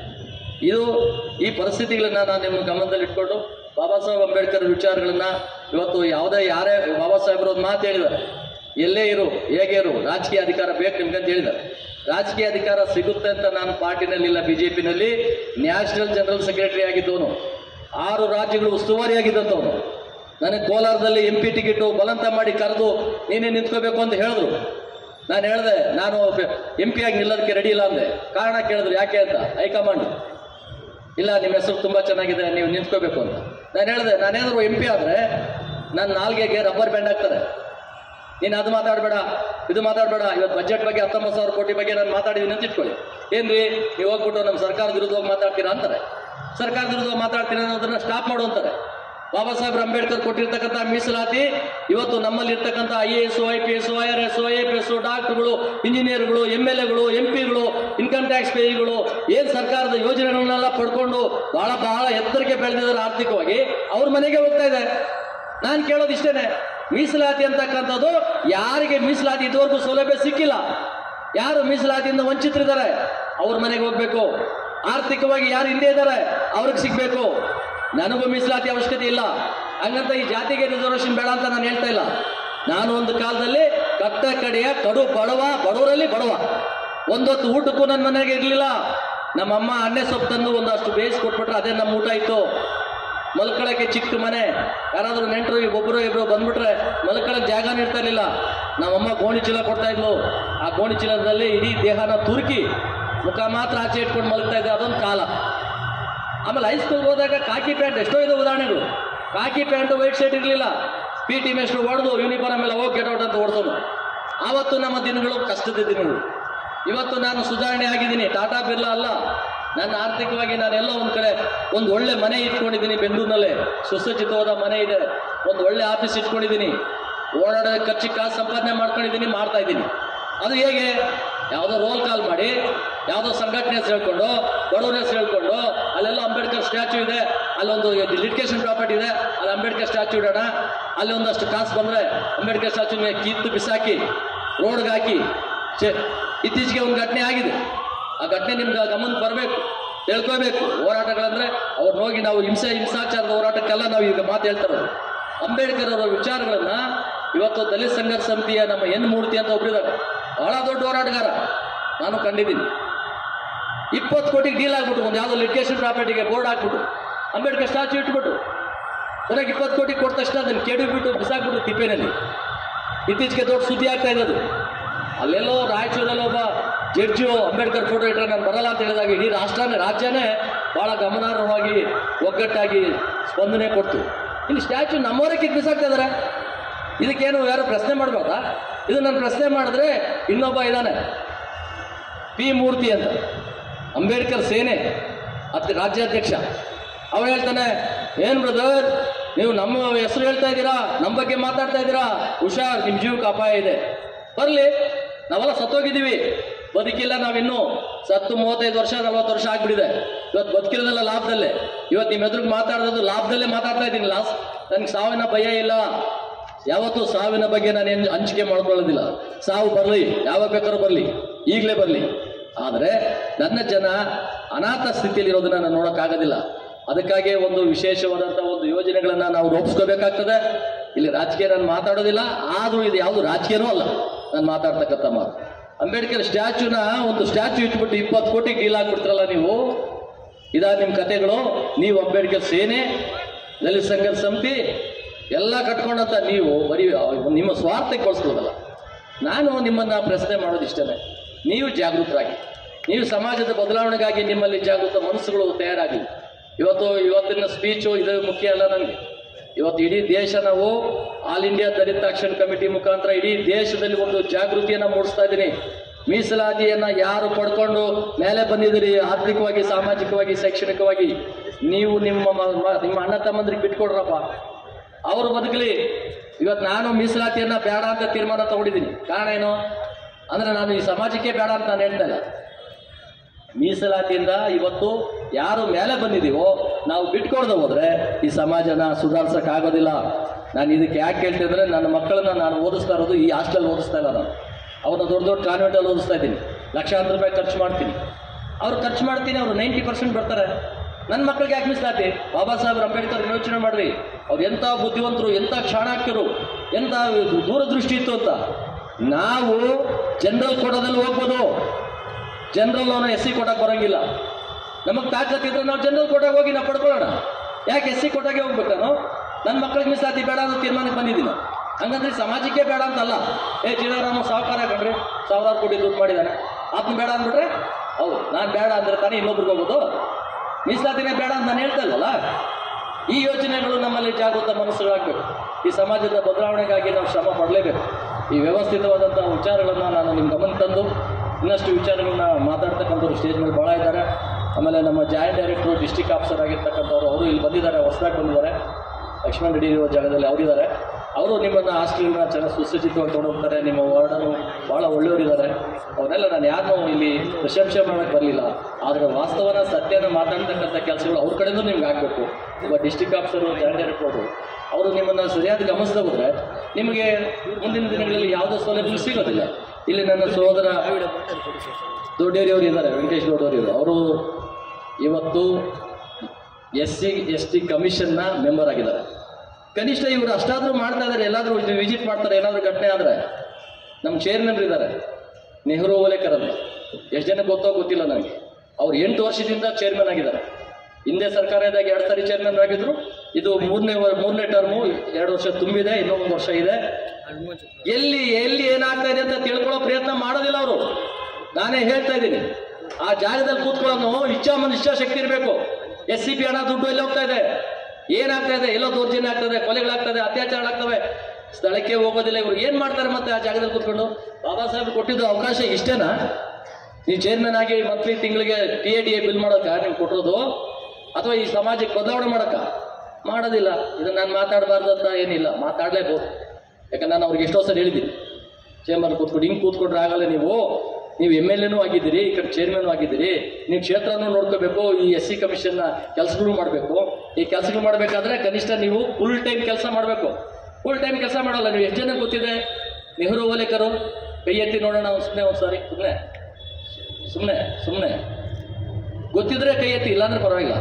ಇದು ಈ ಪರಿಸ್ಥಿತಿಗಳನ್ನ ನಾನು ನಿಮ್ಮ ಗಮನದಲ್ಲಿ ಇಟ್ಕೊಂಡು ಬಾಬಾ ಸಾಹೇಬ್ ಅಂಬೇಡ್ಕರ್ ವಿಚಾರಗಳನ್ನ ಇವತ್ತು ಯಾವುದೇ ಯಾರೇ ಬಾಬಾ ಸಾಹೇಬ್ರು ಒಂದು ಮಾತು ಹೇಳಿದ್ದಾರೆ ಎಲ್ಲೇ ಇರು ಹೇಗೆ ಇರು ರಾಜಕೀಯ ಅಧಿಕಾರ ಬೇಕು ನಿಮ್ಗೆ ಅಂತ ಹೇಳಿದ್ದಾರೆ ರಾಜಕೀಯ ಅಧಿಕಾರ ಸಿಗುತ್ತೆ ಅಂತ ನಾನು ಪಾರ್ಟಿನಲ್ಲಿಲ್ಲ ಬಿಜೆಪಿನಲ್ಲಿ ನ್ಯಾಷನಲ್ ಜನರಲ್ ಸೆಕ್ರೆಟರಿ ಆಗಿದ್ದವನು ಆರು ರಾಜ್ಯಗಳು ಉಸ್ತುವಾರಿಯಾಗಿದ್ದಂಥವನು ನನಗೆ ಕೋಲಾರದಲ್ಲಿ ಎಂ ಪಿ ಟಿಕೆಟು ಬಲಂತ ಮಾಡಿ ಕರೆದು ನೀನೇ ನಿಂತ್ಕೋಬೇಕು ಅಂತ ಹೇಳಿದ್ರು ನಾನು ಹೇಳಿದೆ ನಾನು ಎಂ ಪಿ ಆಗಿ ನಿಲ್ಲೋದಕ್ಕೆ ರೆಡಿ ಇಲ್ಲ ಅಂದೆ ಕಾರಣ ಕೇಳಿದ್ರು ಯಾಕೆ ಅಂತ ಹೈಕಮಾಂಡ್ ಇಲ್ಲ ನಿಮ್ಮ ಹೆಸರು ತುಂಬಾ ಚೆನ್ನಾಗಿದೆ ನೀವು ನಿಂತ್ಕೋಬೇಕು ಅಂತ ನಾನು ಹೇಳಿದೆ ನಾನೇನಾದ್ರು ಎಂ ಪಿ ಆದ್ರೆ ನನ್ನ ನಾಲ್ಗೆಗೆ ರಬ್ಬರ್ ಬ್ಯಾಂಡ್ ಹಾಕ್ತಾರೆ ನೀನು ಅದು ಮಾತಾಡಬೇಡ ಇದು ಮಾತಾಡಬೇಡ ಇವತ್ತು ಬಜೆಟ್ ಬಗ್ಗೆ ಹತ್ತೊಂಬತ್ತು ಸಾವಿರ ಕೋಟಿ ಬಗ್ಗೆ ನಾನು ಮಾತಾಡಿದ್ದೀನಿ ಅಂತ ಇಟ್ಕೊಳ್ಳಿ ಏನ್ರಿ ನೀವು ಹೋಗ್ಬಿಟ್ಟು ನಮ್ಮ ಸರ್ಕಾರದ ವಿರುದ್ಧವಾಗಿ ಮಾತಾಡ್ತೀರಾ ಅಂತಾರೆ ಸರ್ಕಾರದ ವಿರುದ್ಧವಾಗಿ ಮಾತಾಡ್ತೀರಾ ಅನ್ನೋದನ್ನ ಸ್ಟಾಪ್ ಮಾಡು ಅಂತಾರೆ ಬಾಬಾ ಸಾಹೇಬ್ ಅಂಬೇಡ್ಕರ್ ಕೊಟ್ಟಿರ್ತಕ್ಕಂಥ ಮೀಸಲಾತಿ ಇವತ್ತು ನಮ್ಮಲ್ಲಿ ಇರ್ತಕ್ಕಂಥ I A S I P S I R S I A P S ಡಾಕ್ಟರ್ಗಳು ಇಂಜಿನಿಯರ್ಗಳು ಎಂ ಎಲ್ ಎಗಳು ಎಂ ಪಿಗಳು ಇನ್ಕಮ್ ಟ್ಯಾಕ್ಸ್ ಪೇಯಿಗಳು ಏನ್ ಸರ್ಕಾರದ ಯೋಜನೆಗಳನ್ನೆಲ್ಲ ಪಡ್ಕೊಂಡು ಬಹಳ ಬಹಳ ಎತ್ತರಕ್ಕೆ ಬೆಳೆದಿದ್ದಾರೆ ಆರ್ಥಿಕವಾಗಿ ಅವ್ರ ಮನೆಗೆ ಹೋಗ್ತಾ ಇದೆ ನಾನು ಕೇಳೋದು ಇಷ್ಟೇನೆ ಮೀಸಲಾತಿ ಅಂತಕ್ಕಂಥದ್ದು ಯಾರಿಗೆ ಮೀಸಲಾತಿ ಇದುವರೆಗೂ ಸೌಲಭ್ಯ ಸಿಕ್ಕಿಲ್ಲ ಯಾರು ಮೀಸಲಾತಿಯಿಂದ ವಂಚಿತರಿದ್ದಾರೆ ಅವ್ರ ಮನೆಗೆ ಹೋಗ್ಬೇಕು ಆರ್ಥಿಕವಾಗಿ ಯಾರು ಹಿಂದೆ ಇದ್ದಾರೆ ಅವ್ರಿಗೆ ಸಿಗ್ಬೇಕು ನನಗೂ ಮೀಸಲಾತಿ ಅವಶ್ಯಕತೆ ಇಲ್ಲ ಹಂಗಂತ ಈ ಜಾತಿಗೆ ರಿಸರ್ವೇಶನ್ ಬೇಡ ಅಂತ ನಾನು ಹೇಳ್ತಾ ಇಲ್ಲ ನಾನು ಒಂದು ಕಾಲದಲ್ಲಿ ಕಟ್ಟ ಕಡೆಯ ಕಡು ಬಡವ ಬಡವರಲ್ಲಿ ಬಡವ ಒಂದೊತ್ತು ಊಟಕ್ಕೂ ನನ್ನ ಮನೆಗೆ ಇರಲಿಲ್ಲ ನಮ್ಮಮ್ಮ ಅನ್ನೆ ಸೊಪ್ಪು ತಂದು ಒಂದಷ್ಟು ಬೇಯಿಸಿ ಕೊಟ್ಬಿಟ್ರೆ ಅದೇ ನಮ್ಮ ಊಟ ಇತ್ತು ಮಲ್ಕೊಳಕ್ಕೆ ಚಿಕ್ಕ ಮನೆ ಯಾರಾದ್ರೂ ನೆಂಟರು ಒಬ್ಬರು ಇಬ್ರು ಬಂದ್ಬಿಟ್ರೆ ಮಲ್ಕೊಳಕ್ಕೆ ಜಾಗನೂ ಇರ್ತಾ ಇರ್ಲಿಲ್ಲ ನಮ್ಮಮ್ಮ ಗೋಣಿ ಚೀಲ ಕೊಡ್ತಾ ಇದ್ಲು ಆ ಗೋಣಿ ಚೀಲದಲ್ಲಿ ಇಡೀ ದೇಹನ ತುರುಕಿ ಮುಖ ಮಾತ್ರ ಆಚೆ ಇಟ್ಕೊಂಡು ಮಲಗ್ತಾ ಇದ್ದೆ ಅದೊಂದು ಕಾಲ ಆಮೇಲೆ ಹೈಸ್ಕೂಲ್ಗೆ ಹೋದಾಗ ಕಾಕಿ ಪ್ಯಾಂಟ್ ಎಷ್ಟೋ ಇದೆ ಉದಾಹರಣೆಗಳು ಕಾಕಿ ಪ್ಯಾಂಟು ವೈಟ್ ಶರ್ಟ್ ಇರಲಿಲ್ಲ ಪಿ ಟಿ ಮೇಸ್ಟ್ರು ಹೊಡೆದು ಯೂನಿಫಾರ್ಮ್ ಎಲ್ಲ ಹೋಗಿ ಗೆಟ್ ಔಟ್ ಅಂತ ಹೊಡೆದೋನು ಆವತ್ತು ನಮ್ಮ ದಿನಗಳು ಕಷ್ಟದ ದಿನಗಳು ಇವತ್ತು ನಾನು ಸುಧಾರಣೆ ಆಗಿದ್ದೀನಿ ಟಾಟಾ ಬಿರ್ಲಾ ಅಲ್ಲ ನನ್ನ ಆರ್ಥಿಕವಾಗಿ ನಾನೆಲ್ಲೋ ಒಂದು ಕಡೆ ಒಂದು ಒಳ್ಳೆ ಮನೆ ಇಟ್ಕೊಂಡಿದ್ದೀನಿ ಬೆಂಗಳೂರಿನಲ್ಲೇ ಸುಸಜ್ಜಿತವಾದ ಮನೆ ಇದೆ ಒಂದು ಒಳ್ಳೆ ಆಫೀಸ್ ಇಟ್ಕೊಂಡಿದ್ದೀನಿ ಓಡಾಡೋದಕ್ಕೆ ಖರ್ಚಿಗೆ ಕಾಸು ಸಂಪಾದನೆ ಮಾಡ್ಕೊಂಡಿದ್ದೀನಿ ಮಾಡ್ತಾ ಇದ್ದೀನಿ ಅದು ಹೇಗೆ ಯಾವುದೋ ರೋಲ್ ಕಾಲ್ ಮಾಡಿ ಯಾವುದೋ ಸಂಘಟನೆ ಹೆಸರು ಹೇಳ್ಕೊಂಡು ಬಡವರ ಹೆಸರು ಹೇಳ್ಕೊಂಡು ಅಲ್ಲೆಲ್ಲ ಅಂಬೇಡ್ಕರ್ ಸ್ಟ್ಯಾಚ್ಯೂ ಇದೆ ಅಲ್ಲೊಂದು ಲಿಟಿಗೇಷನ್ ಪ್ರಾಪರ್ಟಿ ಇದೆ ಅಲ್ಲಿ ಅಂಬೇಡ್ಕರ್ ಸ್ಟ್ಯಾಚ್ಯೂ ಇಡೋಣ ಅಲ್ಲಿ ಒಂದಷ್ಟು ಕಾಸು ಬಂದರೆ ಅಂಬೇಡ್ಕರ್ ಸ್ಟ್ಯಾಚ್ಯೂನ ಕಿತ್ತು ಬಿಸಾಕಿ ರೋಡ್ಗೆ ಹಾಕಿ ಛೆ, ಇತ್ತೀಚೆಗೆ ಒಂದು ಘಟನೆ ಆಗಿದೆ ಆ ಘಟನೆ ನಿಮ್ಗೆ ಗಮನಕ್ಕೆ ಬರಬೇಕು ತಿಳ್ಕೋಬೇಕು ಹೋರಾಟಗಳಂದ್ರೆ ಅವ್ರನ್ನ ಹೋಗಿ ನಾವು ಹಿಂಸೆ ಹಿಂಸಾಚಾರದ ಹೋರಾಟಕ್ಕೆಲ್ಲ ನಾವು ಈಗ ಮಾತು ಹೇಳ್ತಾರೋದು ಅಂಬೇಡ್ಕರ್ ಅವರ ವಿಚಾರಗಳನ್ನ ಇವತ್ತು ದಲಿತ ಸಂಘರ್ಷ ಸಮಿತಿಯ ನಮ್ಮ ಎನ್ ಮೂರ್ತಿ ಅಂತ ಒಬ್ಬರಿದ್ದಾರೆ ಬಹಳ ದೊಡ್ಡ ಹೋರಾಟಗಾರ ನಾನು ಕಂಡಿದ್ದೀನಿ ಇಪ್ಪತ್ತು ಕೋಟಿಗೆ ಡೀಲ್ ಆಗ್ಬಿಟ್ಟು ಒಂದು ಯಾವುದೋ ಲಿಟಿಗೇಷನ್ ಪ್ರಾಪರ್ಟಿಗೆ ಬೋರ್ಡ್ ಹಾಕ್ಬಿಟ್ಟು ಅಂಬೇಡ್ಕರ್ ಸ್ಟ್ಯಾಚ್ಯೂ ಇಟ್ಬಿಟ್ಟು ಕೊನೆಗೆ ಇಪ್ಪತ್ತು ಕೋಟಿ ಕೊಟ್ಟ ತಕ್ಷಣ ಅದನ್ನು ಕೆಡಿ ಬಿಟ್ಟು ಬಿಸಾಕ್ಬಿಟ್ಟು ತಿಪ್ಪೇನಲ್ಲಿ ಇತ್ತೀಚೆಗೆ ದೊಡ್ಡ ಸುದ್ದಿ ಆಗ್ತಾ ಇದೆ ಅದು ಅಲ್ಲೆಲ್ಲೋ ರಾಯಚೂರಲ್ಲಿ ಒಬ್ಬ ಜಡ್ಜು ಅಂಬೇಡ್ಕರ್ ಫೋಟೋ ಇಟ್ಟರೆ ನಾನು ಬರಲ್ಲ ಅಂತ ಹೇಳಿದಾಗ ಇಡೀ ರಾಷ್ಟ್ರನೇ ರಾಜ್ಯನೇ ಭಾಳ ಗಮನಾರ್ಹವಾಗಿ ಒಗ್ಗಟ್ಟಾಗಿ ಸ್ಪಂದನೆ ಕೊಡ್ತು ಇಲ್ಲಿ ಸ್ಟ್ಯಾಚ್ಯೂ ನಮ್ಮವರೇ ಕಿತ್ತು ಬಿಸಾಕ್ತಾ ಇದ್ದಾರೆ ಇದಕ್ಕೇನು ಯಾರು ಪ್ರಶ್ನೆ ಮಾಡಬೇಕಾ ಇದು ನಾನು ಪ್ರಶ್ನೆ ಮಾಡಿದ್ರೆ ಇನ್ನೊಬ್ಬ ಇದ್ದಾನೆ ಪಿ ಮೂರ್ತಿ ಅಂತ ಅಂಬೇಡ್ಕರ್ ಸೇನೆ ಅದಕ್ಕೆ ರಾಜ್ಯಾಧ್ಯಕ್ಷ ಅವನು ಹೇಳ್ತಾನೆ ಏನು ಬ್ರದರ್ ನೀವು ನಮ್ಮ ಹೆಸರು ಹೇಳ್ತಾ ಇದ್ದೀರಾ ನಮ್ಮ ಬಗ್ಗೆ ಮಾತಾಡ್ತಾ ಇದ್ದೀರಾ ಹುಷಾರ್ ನಿಮ್ಮ ಜೀವಕ್ಕೆ ಅಪಾಯ ಇದೆ ಬರಲಿ ನಾವೆಲ್ಲ ಸತ್ತೋಗಿದ್ದೀವಿ ಬದುಕಿಲ್ಲ ನಾವಿನ್ನೂ ಸತ್ತು ಮೂವತ್ತೈದು ವರ್ಷ ನಲ್ವತ್ತು ವರ್ಷ ಆಗ್ಬಿಟ್ಟಿದೆ ಇವತ್ತು ಬದುಕಿರೋದೆಲ್ಲ ಲಾಭದಲ್ಲೇ ಇವತ್ತು ನಿಮ್ಮ ಎದುರಿಗೆ ಮಾತಾಡೋದು ಲಾಭದಲ್ಲೇ ಮಾತಾಡ್ತಾ ಇದ್ದೀನಿ ಲಾಸ್ ನನಗೆ ಸಾವಿನ ಭಯ ಇಲ್ಲ ಯಾವತ್ತೂ ಸಾವಿನ ಬಗ್ಗೆ ನಾನು ಏನು ಹಂಚಿಕೆ ಮಾಡ್ಕೊಳ್ಳೋದಿಲ್ಲ ಸಾವು ಬರಲಿ ಯಾವಾಗ ಬೇಕಾದ್ರೂ ಬರಲಿ ಈಗಲೇ ಬರಲಿ ಆದರೆ ನನ್ನ ಜನ ಅನಾಥ ಸ್ಥಿತಿಯಲ್ಲಿರೋದನ್ನ ನಾನು ನೋಡೋಕ್ಕಾಗೋದಿಲ್ಲ ಅದಕ್ಕಾಗಿ ಒಂದು ವಿಶೇಷವಾದಂಥ ಒಂದು ಯೋಜನೆಗಳನ್ನು ನಾವು ರೂಪಿಸ್ಕೋಬೇಕಾಗ್ತದೆ ಇಲ್ಲಿ ರಾಜಕೀಯ ನಾನು ಮಾತಾಡೋದಿಲ್ಲ ಆದರೂ ಇದು ಯಾವುದು ರಾಜಕೀಯನೂ ಅಲ್ಲ ನಾನು ಮಾತಾಡ್ತಕ್ಕಂಥ ಮಾತು ಅಂಬೇಡ್ಕರ್ ಸ್ಟ್ಯಾಚ್ಯೂನ ಒಂದು ಸ್ಟ್ಯಾಚ್ಯೂ ಇಟ್ಬಿಟ್ಟು ಇಪ್ಪತ್ತು ಕೋಟಿ ಡೀಲ್ ಆಗ್ಬಿಡ್ತಾರಲ್ಲ ನೀವು ಇದಾ ನಿಮ್ಮ ಕತೆಗಳು ನೀವು ಅಂಬೇಡ್ಕರ್ ಸೇನೆ ದಲಿತ ಸಂಘರ್ಷ ಸಮಿತಿ ಎಲ್ಲ ಕಟ್ಕೊಂಡಂತ ನೀವು ಬರೀ ನಿಮ್ಮ ಸ್ವಾರ್ಥಕ್ಕೆ ಬಳಸ್ಬೋದಲ್ಲ ನಾನು ನಿಮ್ಮನ್ನ ಪ್ರಶ್ನೆ ಮಾಡೋದು ಇಷ್ಟನೇ ನೀವು ಜಾಗೃತರಾಗಿ ನೀವು ಸಮಾಜದ ಬದಲಾವಣೆಗಾಗಿ ನಿಮ್ಮಲ್ಲಿ ಜಾಗೃತ ಮನಸ್ಸುಗಳು ತಯಾರಾಗಲಿ ಇವತ್ತು ಇವತ್ತಿನ ಸ್ಪೀಚು ಇದು ಮುಖ್ಯ ಅಲ್ಲ ನನಗೆ ಇವತ್ತು ಇಡೀ ದೇಶ ನಾವು all India Dalit action committee ಮುಖಾಂತರ ಇಡೀ ದೇಶದಲ್ಲಿ ಒಂದು ಜಾಗೃತಿಯನ್ನ ಮೂಡಿಸ್ತಾ ಇದ್ದೀನಿ ಮೀಸಲಾತಿಯನ್ನ ಯಾರು ಪಡ್ಕೊಂಡು ಮೇಲೆ ಬಂದಿದ್ದೀರಿ ಆರ್ಥಿಕವಾಗಿ ಸಾಮಾಜಿಕವಾಗಿ ಶೈಕ್ಷಣಿಕವಾಗಿ ನೀವು ನಿಮ್ಮ ಮ- ಮ- ನಿಮ್ಮ ಅಣ್ಣ ತಮ್ಮಂದ್ರಿಗೆ ಬಿಟ್ಕೊಡ್ರಪ್ಪ ಅವರು ಬದುಕಲಿ ಇವತ್ತು ನಾನು ಮೀಸಲಾತಿಯನ್ನ ಬೇಡ ಅಂತ ತೀರ್ಮಾನ ತಗೊಂಡಿದ್ದೀನಿ ಕಾರಣ ಏನು ಅಂದ್ರೆ ನಾನು ಈ ಸಮಾಜಕ್ಕೆ ಬೇಡ ಅಂತ ನಾನು ಹೇಳ್ತಾ ಇಲ್ಲ ಮೀಸಲಾತಿಯಿಂದ ಇವತ್ತು ಯಾರು ಮೇಲೆ ಬಂದಿದ್ದೀವೋ ನಾವು ಬಿಟ್ಕೊಡ್ದೆ ಹೋದ್ರೆ ಈ ಸಮಾಜನ ಸುಧಾರಿಸೋಕ್ಕಾಗೋದಿಲ್ಲ ನಾನು ಇದಕ್ಕೆ ಯಾಕೆ ಹೇಳ್ತೀನಿ ಅಂದರೆ ನನ್ನ ಮಕ್ಕಳನ್ನ ನಾನು ಓದಿಸ್ತಾ ಇರೋದು ಈ ಹಾಸ್ಟೆಲ್ ಓದಿಸ್ತಾ ಇಲ್ಲ ನಾನು ಅವ್ರನ್ನ ದೊಡ್ಡ ದೊಡ್ಡ ಕಾನ್ವೆಂಟಲ್ಲಿ ಓದಿಸ್ತಾ ಇದ್ದೀನಿ ಲಕ್ಷಾಂತರ ರೂಪಾಯಿ ಖರ್ಚು ಮಾಡ್ತೀನಿ ಅವ್ರು ಖರ್ಚು ಮಾಡ್ತೀನಿ ಅವರು ನೈಂಟಿ ಪರ್ಸೆಂಟ್ ಬರ್ತಾರೆ ನನ್ನ ಮಕ್ಕಳಿಗೆ ಯಾಕೆ ಮೀಸಲಾತಿ ಬಾಬಾ ಸಾಹೇಬ್ ಅಂಬೇಡ್ಕರ್ ಯೋಚನೆ ಮಾಡ್ರಿ ಅವ್ರು ಎಂಥ ಬುದ್ಧಿವಂತರು ಎಂಥ ಚಾಣಾಕ್ಯರು ಎಂಥ ದೂರದೃಷ್ಟಿ ಇತ್ತು ಅಂತ ನಾವು ಜನರಲ್ ಕೊಡೋದಲ್ಲಿ ಹೋಗ್ಬೋದು ಜನರಲ್ ಅವನು ಎಸ್ ಸಿ ಕೊಡಕ್ಕೆ ಬರೋಂಗಿಲ್ಲ ನಮಗೆ ತಾಕತ್ ಇದ್ರೆ ನಾವು ಜನರಲ್ ಕೊಟ್ಟಾಗ ಹೋಗಿ ನಾವು ಪಡ್ಕೊಳ್ಳೋಣ ಯಾಕೆ ಎಸ್ ಸಿ ಕೊಟ್ಟಾಗೆ ಹೋಗ್ಬೇಕು ನಾನು ನನ್ನ ಮಕ್ಕಳಿಗೆ ಮೀಸಲಾತಿ ಬೇಡ ಅನ್ನೋ ತೀರ್ಮಾನಕ್ಕೆ ಬಂದಿದ್ದೀನಿ ಹಂಗಂದ್ರೆ ಸಮಾಜಕ್ಕೆ ಬೇಡ ಅಂತಲ್ಲ ಏ ಜೀವರಾಮ ಸಾಹುಕಾರ ಕಣ್ರಿ ಸಾವಿರಾರು ಕೋಟಿ ದುಡ್ಡು ಮಾಡಿದ್ದಾನೆ ಆತನ ಬೇಡ ಅಂದ್ಬಿಟ್ರೆ ಹೌದು ನಾನು ಬೇಡ ಅಂದ್ರೆ ತಾನೇ ಇನ್ನೊಬ್ರಿಗೆ ಹೋಗೋದು ಮೀಸಲಾತಿನೇ ಬೇಡ ಅಂತ ನಾನು ಹೇಳ್ತಾ ಇಲ್ಲಲ್ಲ ಈ ಯೋಚನೆಗಳು ನಮ್ಮಲ್ಲಿ ಜಾಗೃತ ಮನಸ್ಸುಗಳಾಗಬೇಕು ಈ ಸಮಾಜದ ಬದಲಾವಣೆಗಾಗಿ ನಾವು ಶ್ರಮ ಪಡಲೇಬೇಕು ಈ ವ್ಯವಸ್ಥಿತವಾದಂಥ ವಿಚಾರಗಳನ್ನು ನಾನು ನಿಮ್ಮ ಗಮನ ತಂದು ಇನ್ನಷ್ಟು ವಿಚಾರಗಳನ್ನ ಮಾತಾಡ್ತಕ್ಕಂಥವ್ರು ಸ್ಟೇಜ್ ಮೇಲೆ ಭಾಳ ಇದ್ದಾರೆ ಆಮೇಲೆ ನಮ್ಮ ಜಾಯಿಂಟ್ ಡೈರೆಕ್ಟ್ರು ಡಿಸ್ಟಿಕ್ ಆಫೀಸರ್ ಆಗಿರ್ತಕ್ಕಂಥವ್ರು ಅವರು ಇಲ್ಲಿ ಬಂದಿದ್ದಾರೆ ಹೊಸದಾಗಿ ಬಂದಿದ್ದಾರೆ ಲಕ್ಷ್ಮಣ್ ರೆಡ್ಡಿ ಇರುವ ಜಾಗದಲ್ಲಿ ಅವರಿದ್ದಾರೆ ಅವರು ನಿಮ್ಮನ್ನು ಹಾಸ್ಟೆಲ್ನ ಚೆನ್ನಾಗಿ ಸುಸಜ್ಜಿತವಾಗಿ ತೊಗೊಂಡು ಹೋಗ್ತಾರೆ ನಿಮ್ಮ ವಾರ್ಡನು ಭಾಳ ಒಳ್ಳೆಯವರಿದ್ದಾರೆ ಅವನ್ನೆಲ್ಲ ನಾನು ಯಾರನ್ನೂ ಇಲ್ಲಿ ಪ್ರಶಂಸೆ ಮಾಡೋಕ್ಕೆ ಬರಲಿಲ್ಲ ಆದರೆ ವಾಸ್ತವನ ಸತ್ಯನ ಮಾತಾಡ್ತಕ್ಕಂಥ ಕೆಲಸಗಳು ಅವ್ರ ಕಡೆಯಿಂದ ನಿಮ್ಗೆ ಆಗಬೇಕು ಒಬ್ಬ ಡಿಸ್ಟಿಕ್ ಆಫೀಸರು ಜಾಯಿಂಟ್ ಡೈರೆಕ್ಟರ್ ಅವರು ಅವರು ನಿಮ್ಮನ್ನು ಸರಿಯಾದ ಗಮನಿಸದೆ ಹೋದರೆ ನಿಮಗೆ ಮುಂದಿನ ದಿನಗಳಲ್ಲಿ ಯಾವುದೇ ಸೌಲಭ್ಯ ಸಿಗೋದಿಲ್ಲ ಇಲ್ಲಿ ನನ್ನ ಸಹೋದರ ದೊಡ್ಡೇರಿಯವರು ಇದ್ದಾರೆ ವೆಂಕಟೇಶ್ ದೊಡ್ಡವರು ಅವರು ಇವತ್ತು ಎಸ್ ಸಿ ಎಸ್ ಟಿ ಕಮಿಷನ್ನ ಮೆಂಬರ್ ಆಗಿದ್ದಾರೆ ಕನಿಷ್ಠ ಇವರು ಅಷ್ಟಾದರೂ ಮಾಡ್ತಾ ಇದ್ದಾರೆ ಎಲ್ಲಾದರೂ ವಿಸಿಟ್ ಮಾಡ್ತಾರೆ ಏನಾದರೂ ಘಟನೆ ಆದರೆ ನಮ್ಮ ಚೇರ್ಮನ್ ಇದ್ದಾರೆ ನೆಹರು ಓಲೇಕರ್ ಅಂತ ಎಷ್ಟು ಜನ ಗೊತ್ತೋ ಗೊತ್ತಿಲ್ಲ ನನಗೆ ಅವ್ರು ಎಂಟು ವರ್ಷದಿಂದ ಚೇರ್ಮನ್ ಆಗಿದ್ದಾರೆ ಹಿಂದೆ ಸರ್ಕಾರ ಇದ್ದಾಗ ಎರಡು ಸಾರಿ ಚೇರ್ಮನ್ ಆಗಿದ್ರು ಇದು ಮೂರನೇ ಮೂರನೇ ಟರ್ಮು ಎರಡು ವರ್ಷ ತುಂಬಿದೆ ಇನ್ನೂ ಒಂದು ವರ್ಷ ಇದೆ ಎಲ್ಲಿ ಎಲ್ಲಿ ಏನಾಗ್ತಾ ಇದೆ ಅಂತ ತಿಳ್ಕೊಳ್ಳೋ ಪ್ರಯತ್ನ ಮಾಡೋದಿಲ್ಲ ಅವರು ನಾನೇ ಹೇಳ್ತಾ ಇದ್ದೀನಿ ಆ ಜಾಗದಲ್ಲಿ ಕೂತ್ಕೊಳ್ಳೋನು ಇಚ್ಛಾ ಮನ ಇಚ್ಛಾಶಕ್ತಿ ಇರಬೇಕು ಎಸ್ ಸಿ ಪಿ ಹಣ ದುಡ್ಡು ಎಲ್ಲಿ ಹೋಗ್ತಾ ಇದೆ ಏನಾಗ್ತಾ ಇದೆ ಎಲ್ಲೋ ದೌರ್ಜನ್ಯ ಆಗ್ತದೆ ಕೊಲೆಗಳಾಗ್ತದೆ ಅತ್ಯಾಚಾರಗಳಾಗ್ತವೆ ಸ್ಥಳಕ್ಕೆ ಹೋಗೋದಿಲ್ಲ ಇವ್ರು ಏನ್ ಮಾಡ್ತಾರೆ ಮತ್ತೆ ಆ ಜಾಗದಲ್ಲಿ ಕೂತ್ಕೊಂಡು ಬಾಬಾ ಸಾಹೇಬ್ ಕೊಟ್ಟಿದ್ದು ಅವಕಾಶ ಇಷ್ಟೇನಾ ನೀವು ಚೇರ್ಮನ್ ಆಗಿ ಮಂತ್ಲಿ ತಿಂಗಳಿಗೆ T A D A bill ಮಾಡೋಕ ನೀವು ಕೊಟ್ಟಿರೋದು ಅಥವಾ ಈ ಸಮಾಜಕ್ಕೆ ಬದಲಾವಣೆ ಮಾಡಕ ಮಾಡೋದಿಲ್ಲ ಇದು ನಾನು ಮಾತಾಡಬಾರ್ದು ಅಂತ ಏನಿಲ್ಲ ಮಾತಾಡಲೇಬಹುದು ಯಾಕಂದ್ರೆ ನಾನು ಅವ್ರಿಗೆ ಎಷ್ಟೋ ಸರಿ ಹೇಳಿದ್ದೀನಿ ಚೇಂಬರ್ ಕೂತ್ಕೊಂಡು ಹಿಂಗೆ ಕೂತ್ಕೊಂಡ್ರೆ ಆಗಲ್ಲ ನೀವು ನೀವು ಎಮ್ ಎಲ್ ಎನೂ ಆಗಿದ್ದೀರಿ ಈ ಕಡೆ ಚೇರ್ಮನ್ ಆಗಿದ್ದೀರಿ ನೀವು ಕ್ಷೇತ್ರನೂ ನೋಡ್ಕೋಬೇಕು ಈ ಎಸ್ ಸಿ ಕಮಿಷನ್ನ ಕೆಲಸಗಳು ಮಾಡಬೇಕು ಈ ಕೆಲಸಗಳು ಮಾಡಬೇಕಾದ್ರೆ ಕನಿಷ್ಠ ನೀವು ಫುಲ್ ಟೈಮ್ ಕೆಲಸ ಮಾಡಬೇಕು ಫುಲ್ ಟೈಮ್ ಕೆಲಸ ಮಾಡಲ್ಲ ನೀವು ಎಷ್ಟು ಜನ ಗೊತ್ತಿದೆ ನೆಹರು ಓಲೇಕರು ಕೈ ಎತ್ತಿ ನೋಡೋಣ ಒಂದು ಸುಮ್ಮನೆ ಒಂದು ಸಾರಿ ಸುಮ್ಮನೆ ಸುಮ್ಮನೆ ಸುಮ್ಮನೆ ಗೊತ್ತಿದ್ರೆ ಕೈ ಎತ್ತಿ ಇಲ್ಲಾಂದ್ರೆ ಪರವಾಗಿಲ್ಲ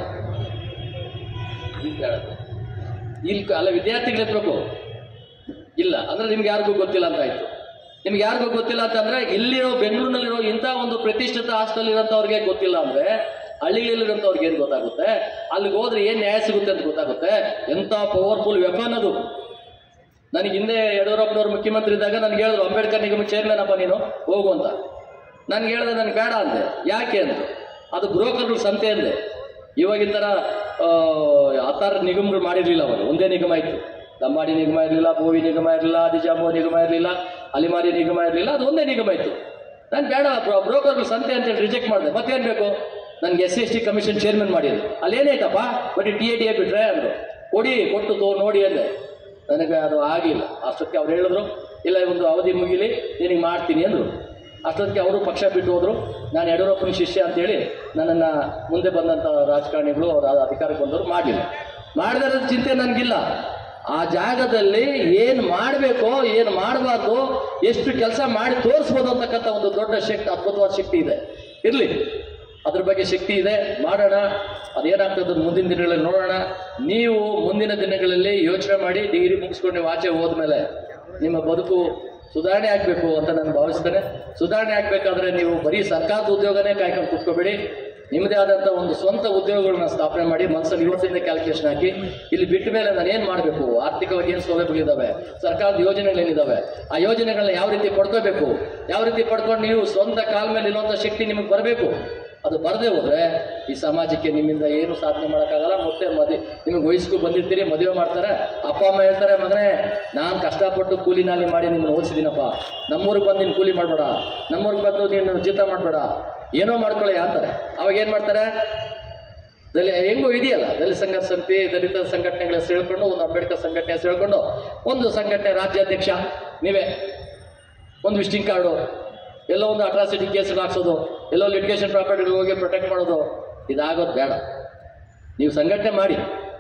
ಇಲ್ಲಿ ಅಲ್ಲ ವಿದ್ಯಾರ್ಥಿಗಳು ಎತ್ತಬೇಕು ಇಲ್ಲ ಅಂದ್ರೆ ನಿಮ್ಗೆ ಯಾರಿಗೂ ಗೊತ್ತಿಲ್ಲ ಅಂತ ಆಯ್ತು ನಿಮ್ಗೆ ಯಾರಿಗೂ ಗೊತ್ತಿಲ್ಲ ಅಂತಂದ್ರೆ ಇಲ್ಲಿರೋ ಬೆಂಗಳೂರಿನಲ್ಲಿರೋ ಇಂಥ ಒಂದು ಪ್ರತಿಷ್ಠಿತ ಹಾಸ್ಟೆಲ್ ಇರೋಂಥವ್ರಿಗೆ ಗೊತ್ತಿಲ್ಲ ಅಂದ್ರೆ ಹಳ್ಳಿಗಳಿರೋಂಥವ್ರಿಗೆ ಏನು ಗೊತ್ತಾಗುತ್ತೆ ಅಲ್ಲಿಗೆ ಹೋದ್ರೆ ಏನು ನ್ಯಾಯ ಸಿಗುತ್ತೆ ಅಂತ ಗೊತ್ತಾಗುತ್ತೆ ಎಂಥ ಪವರ್ಫುಲ್ ವೆಪನ್ ಅದು ನನಗೆ ಹಿಂದೆ ಯಡಿಯೂರಪ್ಪನವ್ರು ಮುಖ್ಯಮಂತ್ರಿ ಇದ್ದಾಗ ನನಗೆ ಹೇಳಿದ್ರು ಅಂಬೇಡ್ಕರ್ ನಿಗಮ ಚೇರ್ಮನ್ ಅಪ್ಪ ನೀನು ಹೋಗು ಅಂತ ನನ್ಗೆ ಹೇಳಿದೆ ನನಗೆ ಬೇಡ ಅಂದೆ ಯಾಕೆ ಅಂತ ಅದು ಬ್ರೋಕರ್ಗಳ ಸಂತೆ ಅಂದೆ ಇವಾಗಿನ ಥರ ಆ ಥರ ನಿಗಮಗಳು ಮಾಡಿರಲಿಲ್ಲ ಅವರು ಒಂದೇ ನಿಗಮ ಇತ್ತು ಲಂಬಾಡಿ ನಿಗಮ ಇರಲಿಲ್ಲ ಬೋವಿ ನಿಗಮ ಇರಲಿಲ್ಲ ಆದಿಜಾಂಬೋ ನಿಗಮ ಇರಲಿಲ್ಲ ಅಲಿಮಾರಿ ನಿಗಮ ಇರಲಿಲ್ಲ ಅದು ಒಂದೇ ನಿಗಮ ಇತ್ತು ನಾನು ಬೇಡ ಬ್ರೋಕರ್ಗಳು ಸಂತೆ ಅಂತೇಳಿ ರಿಜೆಕ್ಟ್ ಮಾಡಿದೆ ಮತ್ತೇನು ಬೇಕು ನನಗೆ S C S T commission chairman ಮಾಡಿದ್ರು ಅಲ್ಲೇನಾಯ್ತಪ್ಪ ಬರೀ ಟಿ ಎ ಟಿ ಎ ಬಿಟ್ರೆ ಅಂದರು ಕೊಡಿ ಕೊಟ್ಟು ತೋ ನೋಡಿ ಅಂದೆ ನನಗೆ ಅದು ಆಗಿಲ್ಲ ಅಷ್ಟೊತ್ತಿಗೆ ಅವ್ರು ಹೇಳಿದ್ರು ಇಲ್ಲ ಒಂದು ಅವಧಿ ಮುಗಿಲಿ ನಿನಗೆ ಮಾಡ್ತೀನಿ ಅಂದರು ಅಷ್ಟೊತ್ತಿಗೆ ಅವರು ಪಕ್ಷ ಬಿಟ್ಟು ಹೋದರು ನಾನು ಯಡಿಯೂರಪ್ಪನ ಶಿಷ್ಯ ಅಂತೇಳಿ ನನ್ನನ್ನು ಮುಂದೆ ಬಂದಂಥ ರಾಜಕಾರಣಿಗಳು ಅವ್ರ ಅಧಿಕಾರಕ್ಕೆ ಬಂದವರು ಮಾಡಲಿಲ್ಲ ಮಾಡಿದಾರ ಚಿಂತೆ ನನಗಿಲ್ಲ ಆ ಜಾಗದಲ್ಲಿ ಏನು ಮಾಡಬೇಕೋ ಏನು ಮಾಡಬಾರ್ದು ಎಷ್ಟು ಕೆಲಸ ಮಾಡಿ ತೋರಿಸ್ಬೋದು ಅಂತಕ್ಕಂಥ ಒಂದು ದೊಡ್ಡ ಶಕ್ತಿ ಅದ್ಭುತವಾದ ಶಕ್ತಿ ಇದೆ ಇರಲಿ ಅದ್ರ ಬಗ್ಗೆ ಶಕ್ತಿ ಇದೆ ಮಾಡೋಣ ಅದೇನಾಗ್ತದೆ ಮುಂದಿನ ದಿನಗಳಲ್ಲಿ ನೋಡೋಣ ನೀವು ಮುಂದಿನ ದಿನಗಳಲ್ಲಿ ಯೋಚನೆ ಮಾಡಿ ಡಿಗ್ರಿ ಮುಗಿಸ್ಕೊಂಡು ನೀವು ಆಚೆ ಹೋದ್ಮೇಲೆ ನಿಮ್ಮ ಬದುಕು ಸುಧಾರಣೆ ಆಗಬೇಕು ಅಂತ ನಾನು ಭಾವಿಸ್ತೇನೆ ಸುಧಾರಣೆ ಆಗಬೇಕಾದ್ರೆ ನೀವು ಬರೀ ಸರ್ಕಾರದ ಉದ್ಯೋಗನೇ ಕಾಯ್ಕೊಂಡು ಕೂತ್ಕೋಬೇಡಿ ನಿಮ್ಮದೇ ಆದಂಥ ಒಂದು ಸ್ವಂತ ಉದ್ಯೋಗಗಳನ್ನ ಸ್ಥಾಪನೆ ಮಾಡಿ ಮನಸ್ಸಲ್ಲಿ ಇವತ್ತಿಂದ ಕ್ಯಾಲ್ಕುಲೇಷನ್ ಹಾಕಿ ಇಲ್ಲಿ ಬಿಟ್ಟ ಮೇಲೆ ನಾನು ಏನು ಮಾಡಬೇಕು ಆರ್ಥಿಕವಾಗಿ ಏನು ಸೌಲಭ್ಯಗಳಿದ್ದಾವೆ ಸರ್ಕಾರದ ಯೋಜನೆಗಳೇನಿದ್ದಾವೆ ಆ ಯೋಜನೆಗಳನ್ನ ಯಾವ ರೀತಿ ಪಡ್ಕೋಬೇಕು ಯಾವ ರೀತಿ ಪಡ್ಕೊಂಡು ನೀವು ಸ್ವಂತ ಕಾಲ ಮೇಲೆ ಇರುವಂಥ ಶಕ್ತಿ ನಿಮಗೆ ಬರಬೇಕು ಅದು ಬರದೇ ಹೋದ್ರೆ ಈ ಸಮಾಜಕ್ಕೆ ನಿಮ್ಮಿಂದ ಏನು ಸಾಧನೆ ಮಾಡೋಕ್ಕಾಗಲ್ಲ ಮತ್ತೆ ಮದುವೆ ನಿಮಗೆ ವಯಸ್ಸಿಗೂ ಬಂದಿರ್ತೀರಿ ಮದುವೆ ಮಾಡ್ತಾರೆ ಅಪ್ಪ ಅಮ್ಮ ಹೇಳ್ತಾರೆ ಮಗನೇ ನಾನು ಕಷ್ಟಪಟ್ಟು ಕೂಲಿ ನಾಲಿ ಮಾಡಿ ನಿಮ್ಮನ್ನು ಓದಿಸಿದ್ದೀನಪ್ಪ ನಮ್ಮೂರಿಗೆ ಬಂದು ನೀನು ಕೂಲಿ ಮಾಡಬೇಡ ನಮ್ಮೂರಿಗೆ ಬಂದು ನೀನು ಜೀತ ಮಾಡಬೇಡ ಏನೋ ಮಾಡ್ಕೊಳ್ಳಿ ಅಂತಾರೆ ಅವಾಗ ಏನು ಮಾಡ್ತಾರೆ ದಲಿ ಹೆಂಗೂ ಇದೆಯಲ್ಲ ದಲಿತ ಸಂಘರ್ಷ ಸಮಿತಿ ದಲಿತ ಸಂಘಟನೆಗಳ ಹೆಸರು ಹೇಳ್ಕೊಂಡು ಒಂದು ಅಂಬೇಡ್ಕರ್ ಸಂಘಟನೆ ಹೆಸರು ಹೇಳ್ಕೊಂಡು ಒಂದು ಸಂಘಟನೆ ರಾಜ್ಯಾಧ್ಯಕ್ಷ ನೀವೇ ಒಂದು ವಿಸಿಟಿಂಗ್ ಕಾರ್ಡು ಎಲ್ಲೋ ಒಂದು ಅಟ್ರಾಸಿಟಿ ಕೇಸ್ಗಳು ಹಾಕ್ಸೋದು ಎಲ್ಲೋ ಲಿಟಿಗೇಷನ್ ಪ್ರಾಪರ್ಟಿಗೆ ಹೋಗಿ ಪ್ರೊಟೆಕ್ಟ್ ಮಾಡೋದು ಇದಾಗೋದು ಬೇಡ ನೀವು ಸಂಘಟನೆ ಮಾಡಿ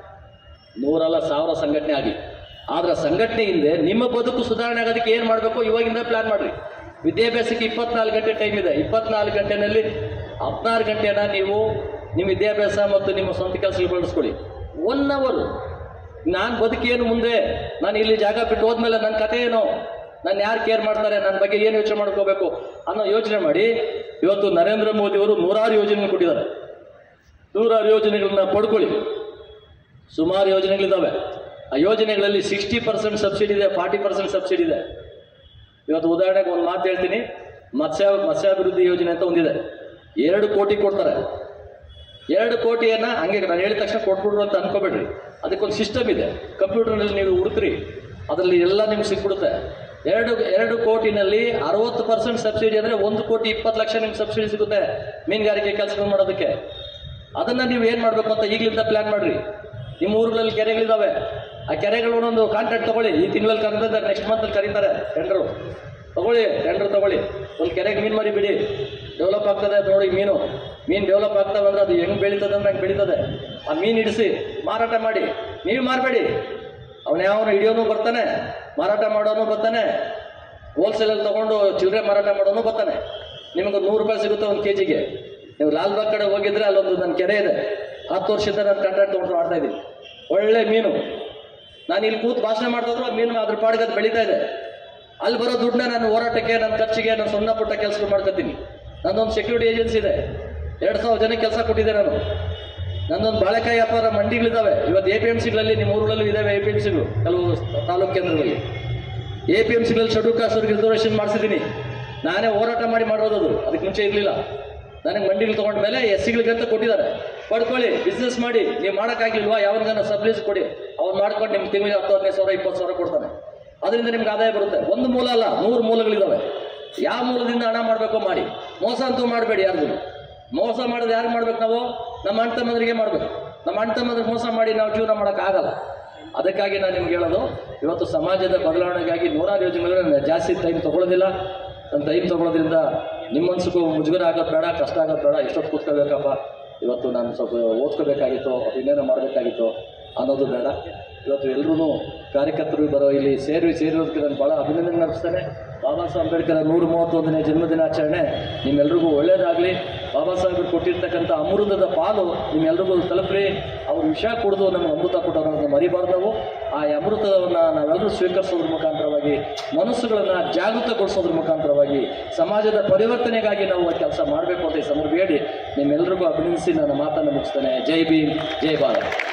ನೂರಲ್ಲ ಸಾವಿರ ಸಂಘಟನೆ ಆಗಿ ಆದ್ರೆ ಸಂಘಟನೆ ಹಿಂದೆ ನಿಮ್ಮ ಬದುಕು ಸುಧಾರಣೆ ಆಗೋದಕ್ಕೆ ಏನು ಮಾಡಬೇಕು ಇವಾಗಿಂದ ಪ್ಲಾನ್ ಮಾಡಿರಿ ವಿದ್ಯಾಭ್ಯಾಸಕ್ಕೆ ಇಪ್ಪತ್ನಾಲ್ಕು ಗಂಟೆ ಟೈಮ್ ಇದೆ ಇಪ್ಪತ್ನಾಲ್ಕು ಗಂಟೆನಲ್ಲಿ ಹದಿನಾರು ಗಂಟೆನ ನೀವು ನಿಮ್ಮ ವಿದ್ಯಾಭ್ಯಾಸ ಮತ್ತು ನಿಮ್ಮ ಸ್ವಂತ ಕೆಲಸಗಳು ಬಳಸ್ಕೊಳ್ಳಿ ಒನ್ ಅವರು ನಾನು ಬದುಕೇನು ಮುಂದೆ ನಾನು ಇಲ್ಲಿ ಜಾಗ ಬಿಟ್ಟು ಹೋದ್ಮೇಲೆ ನನ್ನ ಕಥೆ ಏನು ನಾನು ಯಾರು ಕೇರ್ ಮಾಡ್ತಾರೆ ನನ್ನ ಬಗ್ಗೆ ಏನು ಯೋಚನೆ ಮಾಡ್ಕೋಬೇಕು ಅನ್ನೋ ಯೋಚನೆ ಮಾಡಿ ಇವತ್ತು ನರೇಂದ್ರ ಮೋದಿಯವರು ನೂರಾರು ಯೋಜನೆಗಳು ಕೊಟ್ಟಿದ್ದಾರೆ ನೂರಾರು ಯೋಜನೆಗಳನ್ನ ಪಡ್ಕೊಳ್ಳಿ ಸುಮಾರು ಯೋಜನೆಗಳಿದ್ದಾವೆ ಆ ಯೋಜನೆಗಳಲ್ಲಿ ಸಿಕ್ಸ್ಟಿ ಪರ್ಸೆಂಟ್ ಸಬ್ಸಿಡಿ ಇದೆ ಫಾರ್ಟಿ ಪರ್ಸೆಂಟ್ ಸಬ್ಸಿಡಿ ಇದೆ ಇವತ್ತು ಉದಾಹರಣೆಗೆ ಒಂದು ಮಾತು ಹೇಳ್ತೀನಿ ಮತ್ಸ್ಯ ಮತ್ಸ್ಯಾಭಿವೃದ್ಧಿ ಯೋಜನೆ ಅಂತ ಒಂದಿದೆ ಎರಡು ಕೋಟಿ ಕೊಡ್ತಾರೆ ಎರಡು ಕೋಟಿಯನ್ನ ಹಂಗೆ ನಾನು ಹೇಳಿದ ತಕ್ಷಣ ಕೊಟ್ಬಿಟ್ರು ಅಂತ ಅನ್ಕೋಬೇಡ್ರಿ ಅದಕ್ಕೊಂದು ಸಿಸ್ಟಮ್ ಇದೆ ಕಂಪ್ಯೂಟರ್ನಲ್ಲಿ ನೀವು ಹುಡುಕ್ರಿ ಅದರಲ್ಲಿ ಎಲ್ಲ ನಿಮ್ಗೆ ಸಿಕ್ಬಿಡುತ್ತೆ ಎರಡು ಎರಡು ಕೋಟಿನಲ್ಲಿ ಅರವತ್ತು ಪರ್ಸೆಂಟ್ ಸಬ್ಸಿಡಿ ಅಂದರೆ ಒಂದು ಕೋಟಿ ಇಪ್ಪತ್ತು ಲಕ್ಷ ನಿಮ್ಗೆ ಸಬ್ಸಿಡಿ ಸಿಗುತ್ತೆ ಮೀನುಗಾರಿಕೆ ಕೆಲಸಗಳು ಮಾಡೋದಕ್ಕೆ ಅದನ್ನು ನೀವು ಏನು ಮಾಡಬೇಕು ಅಂತ ಈಗಲಿಂದ ಪ್ಲ್ಯಾನ್ ಮಾಡಿರಿ ನಿಮ್ಮ ಊರುಗಳಲ್ಲಿ ಕೆರೆಗಳಿದ್ದಾವೆ ಆ ಕೆರೆಗಳು ಒಂದೊಂದು ಕಾಂಟ್ರಾಕ್ಟ್ ತಗೊಳ್ಳಿ ಈ ತಿಂಗಳಲ್ಲಿ ಕರೆದಿದ್ದಾರೆ ನೆಕ್ಸ್ಟ್ ಮಂತಲ್ಲಿ ಕರೀತಾರೆ ಟೆಂಡರು ತಗೊಳ್ಳಿ ಟೆಂಡರ್ ತಗೊಳ್ಳಿ ಒಂದು ಕೆರೆಗೆ ಮೀನು ಮರಿ ಬಿಡಿ ಡೆವಲಪ್ ಆಗ್ತದೆ ನೋಡಿ ಮೀನು ಮೀನು ಡೆವಲಪ್ ಆಗ್ತವೆ ಅಂದ್ರೆ ಅದು ಹೆಂಗೆ ಬೆಳೀತದೆ ಅಂದ್ರೆ ಹಂಗೆ ಬೆಳೀತದೆ ಆ ಮೀನು ಹಿಡಿಸಿ ಮಾರಾಟ ಮಾಡಿ ನೀವು ಮಾರಬೇಡಿ ಅವನ ಯಾವನು ಹಿಡಿಯೋನು ಬರ್ತಾನೆ ಮಾರಾಟ ಮಾಡೋನು ಬರ್ತಾನೆ ಹೋಲ್ಸೇಲಲ್ಲಿ ತೊಗೊಂಡು ಚಿಲ್ಲರೆ ಮಾರಾಟ ಮಾಡೋನು ಬರ್ತಾನೆ ನಿಮಗೆ ನೂರು ರೂಪಾಯಿ ಸಿಗುತ್ತೆ ಒಂದು ಕೆ ಜಿಗೆ ನೀವು ಲಾಲ್ಬಾಗ್ ಕಡೆ ಹೋಗಿದ್ರೆ ಅಲ್ಲೊಂದು ನನ್ನ ಕೆರೆ ಇದೆ ಹತ್ತು ವರ್ಷದಿಂದ ನಾನು ಕಾಂಟ್ರಾಕ್ಟ್ ತೊಗೊಂಡು ಮಾಡ್ತಾ ಇದ್ದೀನಿ ಒಳ್ಳೆ ಮೀನು ನಾನು ಇಲ್ಲಿ ಕೂತು ಭಾಷಣ ಮಾಡ್ತಿದ್ರು ಆ ಮೀನು ಅದ್ರ ಪಾಡಿಗೆ ಅದು ಬೆಳೀತಾ ಇದೆ ಅಲ್ಲಿ ಬರೋ ದುಡ್ಡನ್ನ ನಾನು ಹೋರಾಟಕ್ಕೆ ನನ್ನ ಖರ್ಚಿಗೆ ನಾನು ಸಣ್ಣ ಪುಟ್ಟ ಕೆಲಸ ಮಾಡ್ಕೊತೀನಿ ನಂದೊಂದು ಸೆಕ್ಯೂರಿಟಿ ಏಜೆನ್ಸಿ ಇದೆ ಎರಡು ಸಾವಿರ ಜನಕ್ಕೆ ಕೆಲಸ ಕೊಟ್ಟಿದ್ದೆ ನಾನು ನಂದೊಂದು ಬಾಳೆಕಾಯಿ ವ್ಯಾಪಾರ ಮಂಡಿಗಳಿದ್ದಾವೆ ಇವತ್ತು ಎ ಪಿ ಎಮ್ ಸಿಗಳಲ್ಲಿ ನಿಮ್ಮ ಊರುಗಳಲ್ಲೂ ಇದ್ದಾವೆ ಎ ಪಿ ಎಮ್ ಸಿಗಳು ಕೆಲವು ತಾಲೂಕು ಕೇಂದ್ರಗಳಲ್ಲಿ ಎ ಪಿ ಎಮ್ ಸಿಗಳಲ್ಲಿ ಶೆಡ್ಯೂಲ್ ಕಾಸ್ಟ್ ರಿಸರ್ವೇಷನ್ ಮಾಡಿಸಿದ್ದೀನಿ ನಾನೇ ಹೋರಾಟ ಮಾಡಿ ಮಾಡಿರೋದು ಅದು ಅದಕ್ಕೆ ಮುಂಚೆ ಇರಲಿಲ್ಲ ನನಗೆ ಮಂಡಿಗಳು ತೊಗೊಂಡ ಮೇಲೆ ಎಸ್ ಸಿಗಳಿಗಂತ ಕೊಟ್ಟಿದ್ದಾರೆ ಪಡ್ಕೊಳ್ಳಿ ಬಿಸ್ನೆಸ್ ಮಾಡಿ ನೀವು ಮಾಡೋಕ್ಕಾಗಿಲ್ವಾ ಯಾವನಿಗಾನ ಸಬ್ಲೀಸ್ ಕೊಡಿ ಅವ್ನು ಮಾಡ್ಕೊಂಡು ನಿಮ್ಗೆ ತಿಂಗಳಿಗೆ ಹತ್ತು ಹದಿನೈದು ಸಾವಿರ ಇಪ್ಪತ್ತು ಸಾವಿರ ಕೊಡ್ತಾನೆ ಅದರಿಂದ ನಿಮ್ಗೆ ಆದಾಯ ಬರುತ್ತೆ ಒಂದು ಮೂಲ ಅಲ್ಲ ನೂರು ಮೂಲಗಳಿದ್ದಾವೆ ಯಾವ ಮೂಲದಿಂದ ಹಣ ಮಾಡಬೇಕೋ ಮಾಡಿ ಮೋಸ ಅಂತೂ ಮಾಡಬೇಡಿ ಯಾರಿಗೂ ಮೋಸ ಮಾಡೋದು ಯಾರು ಮಾಡ್ಬೇಕು ನಾವು ನಮ್ಮ ಅಣ್ಣ ತಮ್ಮಂದ್ರಿಗೆ ಮಾಡ್ಬೇಕು ನಮ್ಮ ಅಣ್ಣ ತಮ್ಮಂದ್ರಿಗೆ ಮೋಸ ಮಾಡಿ ನಾವು ಜೀವನ ಮಾಡೋಕ್ಕಾಗಲ್ಲ ಅದಕ್ಕಾಗಿ ನಾನು ನಿಮ್ಗೆ ಹೇಳೋದು ಇವತ್ತು ಸಮಾಜದ ಬದಲಾವಣೆಗಾಗಿ ನೂರಾರು ಯೋಜನೆಗಳು ನಾನು ಜಾಸ್ತಿ ಟೈಮ್ ತೊಗೊಳ್ಳೋದಿಲ್ಲ ನನ್ನ ಟೈಮ್ ತೊಗೊಳೋದ್ರಿಂದ ನಿಮ್ಮ ಮನ್ಸಿಗೂ ಮುಜುಗರ ಆಗೋದು ಬೇಡ ಕಷ್ಟ ಆಗೋದು ಬೇಡ ಎಷ್ಟೊತ್ತು ಕೂತ್ಕೋಬೇಕಪ್ಪ ಇವತ್ತು ನಾನು ಸ್ವಲ್ಪ ಓದ್ಕೋಬೇಕಾಗಿತ್ತು ಇನ್ನೇನೋ ಮಾಡಬೇಕಾಗಿತ್ತು ಅನ್ನೋದು ಬೇಡ ಇವತ್ತು ಎಲ್ಲರೂ ಕಾರ್ಯಕರ್ತರು ಬರೋ ಇಲ್ಲಿ ಸೇರಿ ಸೇರಿರೋದಕ್ಕೆ ನಾನು ಭಾಳ ಅಭಿನಂದನೆ ನಡೆಸ್ತೇನೆ ಬಾಬಾ ಸಾಹೇಬ್ ಅಂಬೇಡ್ಕರ್ ನೂರ ಮೂವತ್ತೊಂದನೇ ಜನ್ಮದಿನಾಚರಣೆ ನಿಮ್ಮೆಲ್ರಿಗೂ ಒಳ್ಳೇದಾಗಲಿ ಬಾಬಾ ಸಾಹೇಬರು ಕೊಟ್ಟಿರ್ತಕ್ಕಂಥ ಅಮೃತದ ಪಾಲು ನಿಮ್ಮೆಲ್ರಿಗೂ ತಲುಪ್ರಿ ಅವ್ರ ವಿಷ ಕುಡಿದು ನಮಗೆ ಅಮೃತ ಕೊಟ್ಟೋದನ್ನ ಮರಿಬಾರ್ದು ನಾವು ಆ ಅಮೃತವನ್ನು ನಾವೆಲ್ಲರೂ ಸ್ವೀಕರಿಸೋದ್ರ ಮುಖಾಂತರವಾಗಿ ಮನಸ್ಸುಗಳನ್ನು ಜಾಗೃತಗೊಳಿಸೋದ್ರ ಮುಖಾಂತರವಾಗಿ ಸಮಾಜದ ಪರಿವರ್ತನೆಗಾಗಿ ನಾವು ಕೆಲಸ ಮಾಡಬೇಕು ಅಂತ ಈ ಸಂದರ್ಭ ಹೇಳಿ ನಿಮ್ಮೆಲ್ರಿಗೂ ಅಭಿನಂದಿಸಿ ನನ್ನ ಮಾತನ್ನು ಮುಗಿಸ್ತೇನೆ ಜೈ ಭೀಮ್ ಜೈ ಭಾರತ್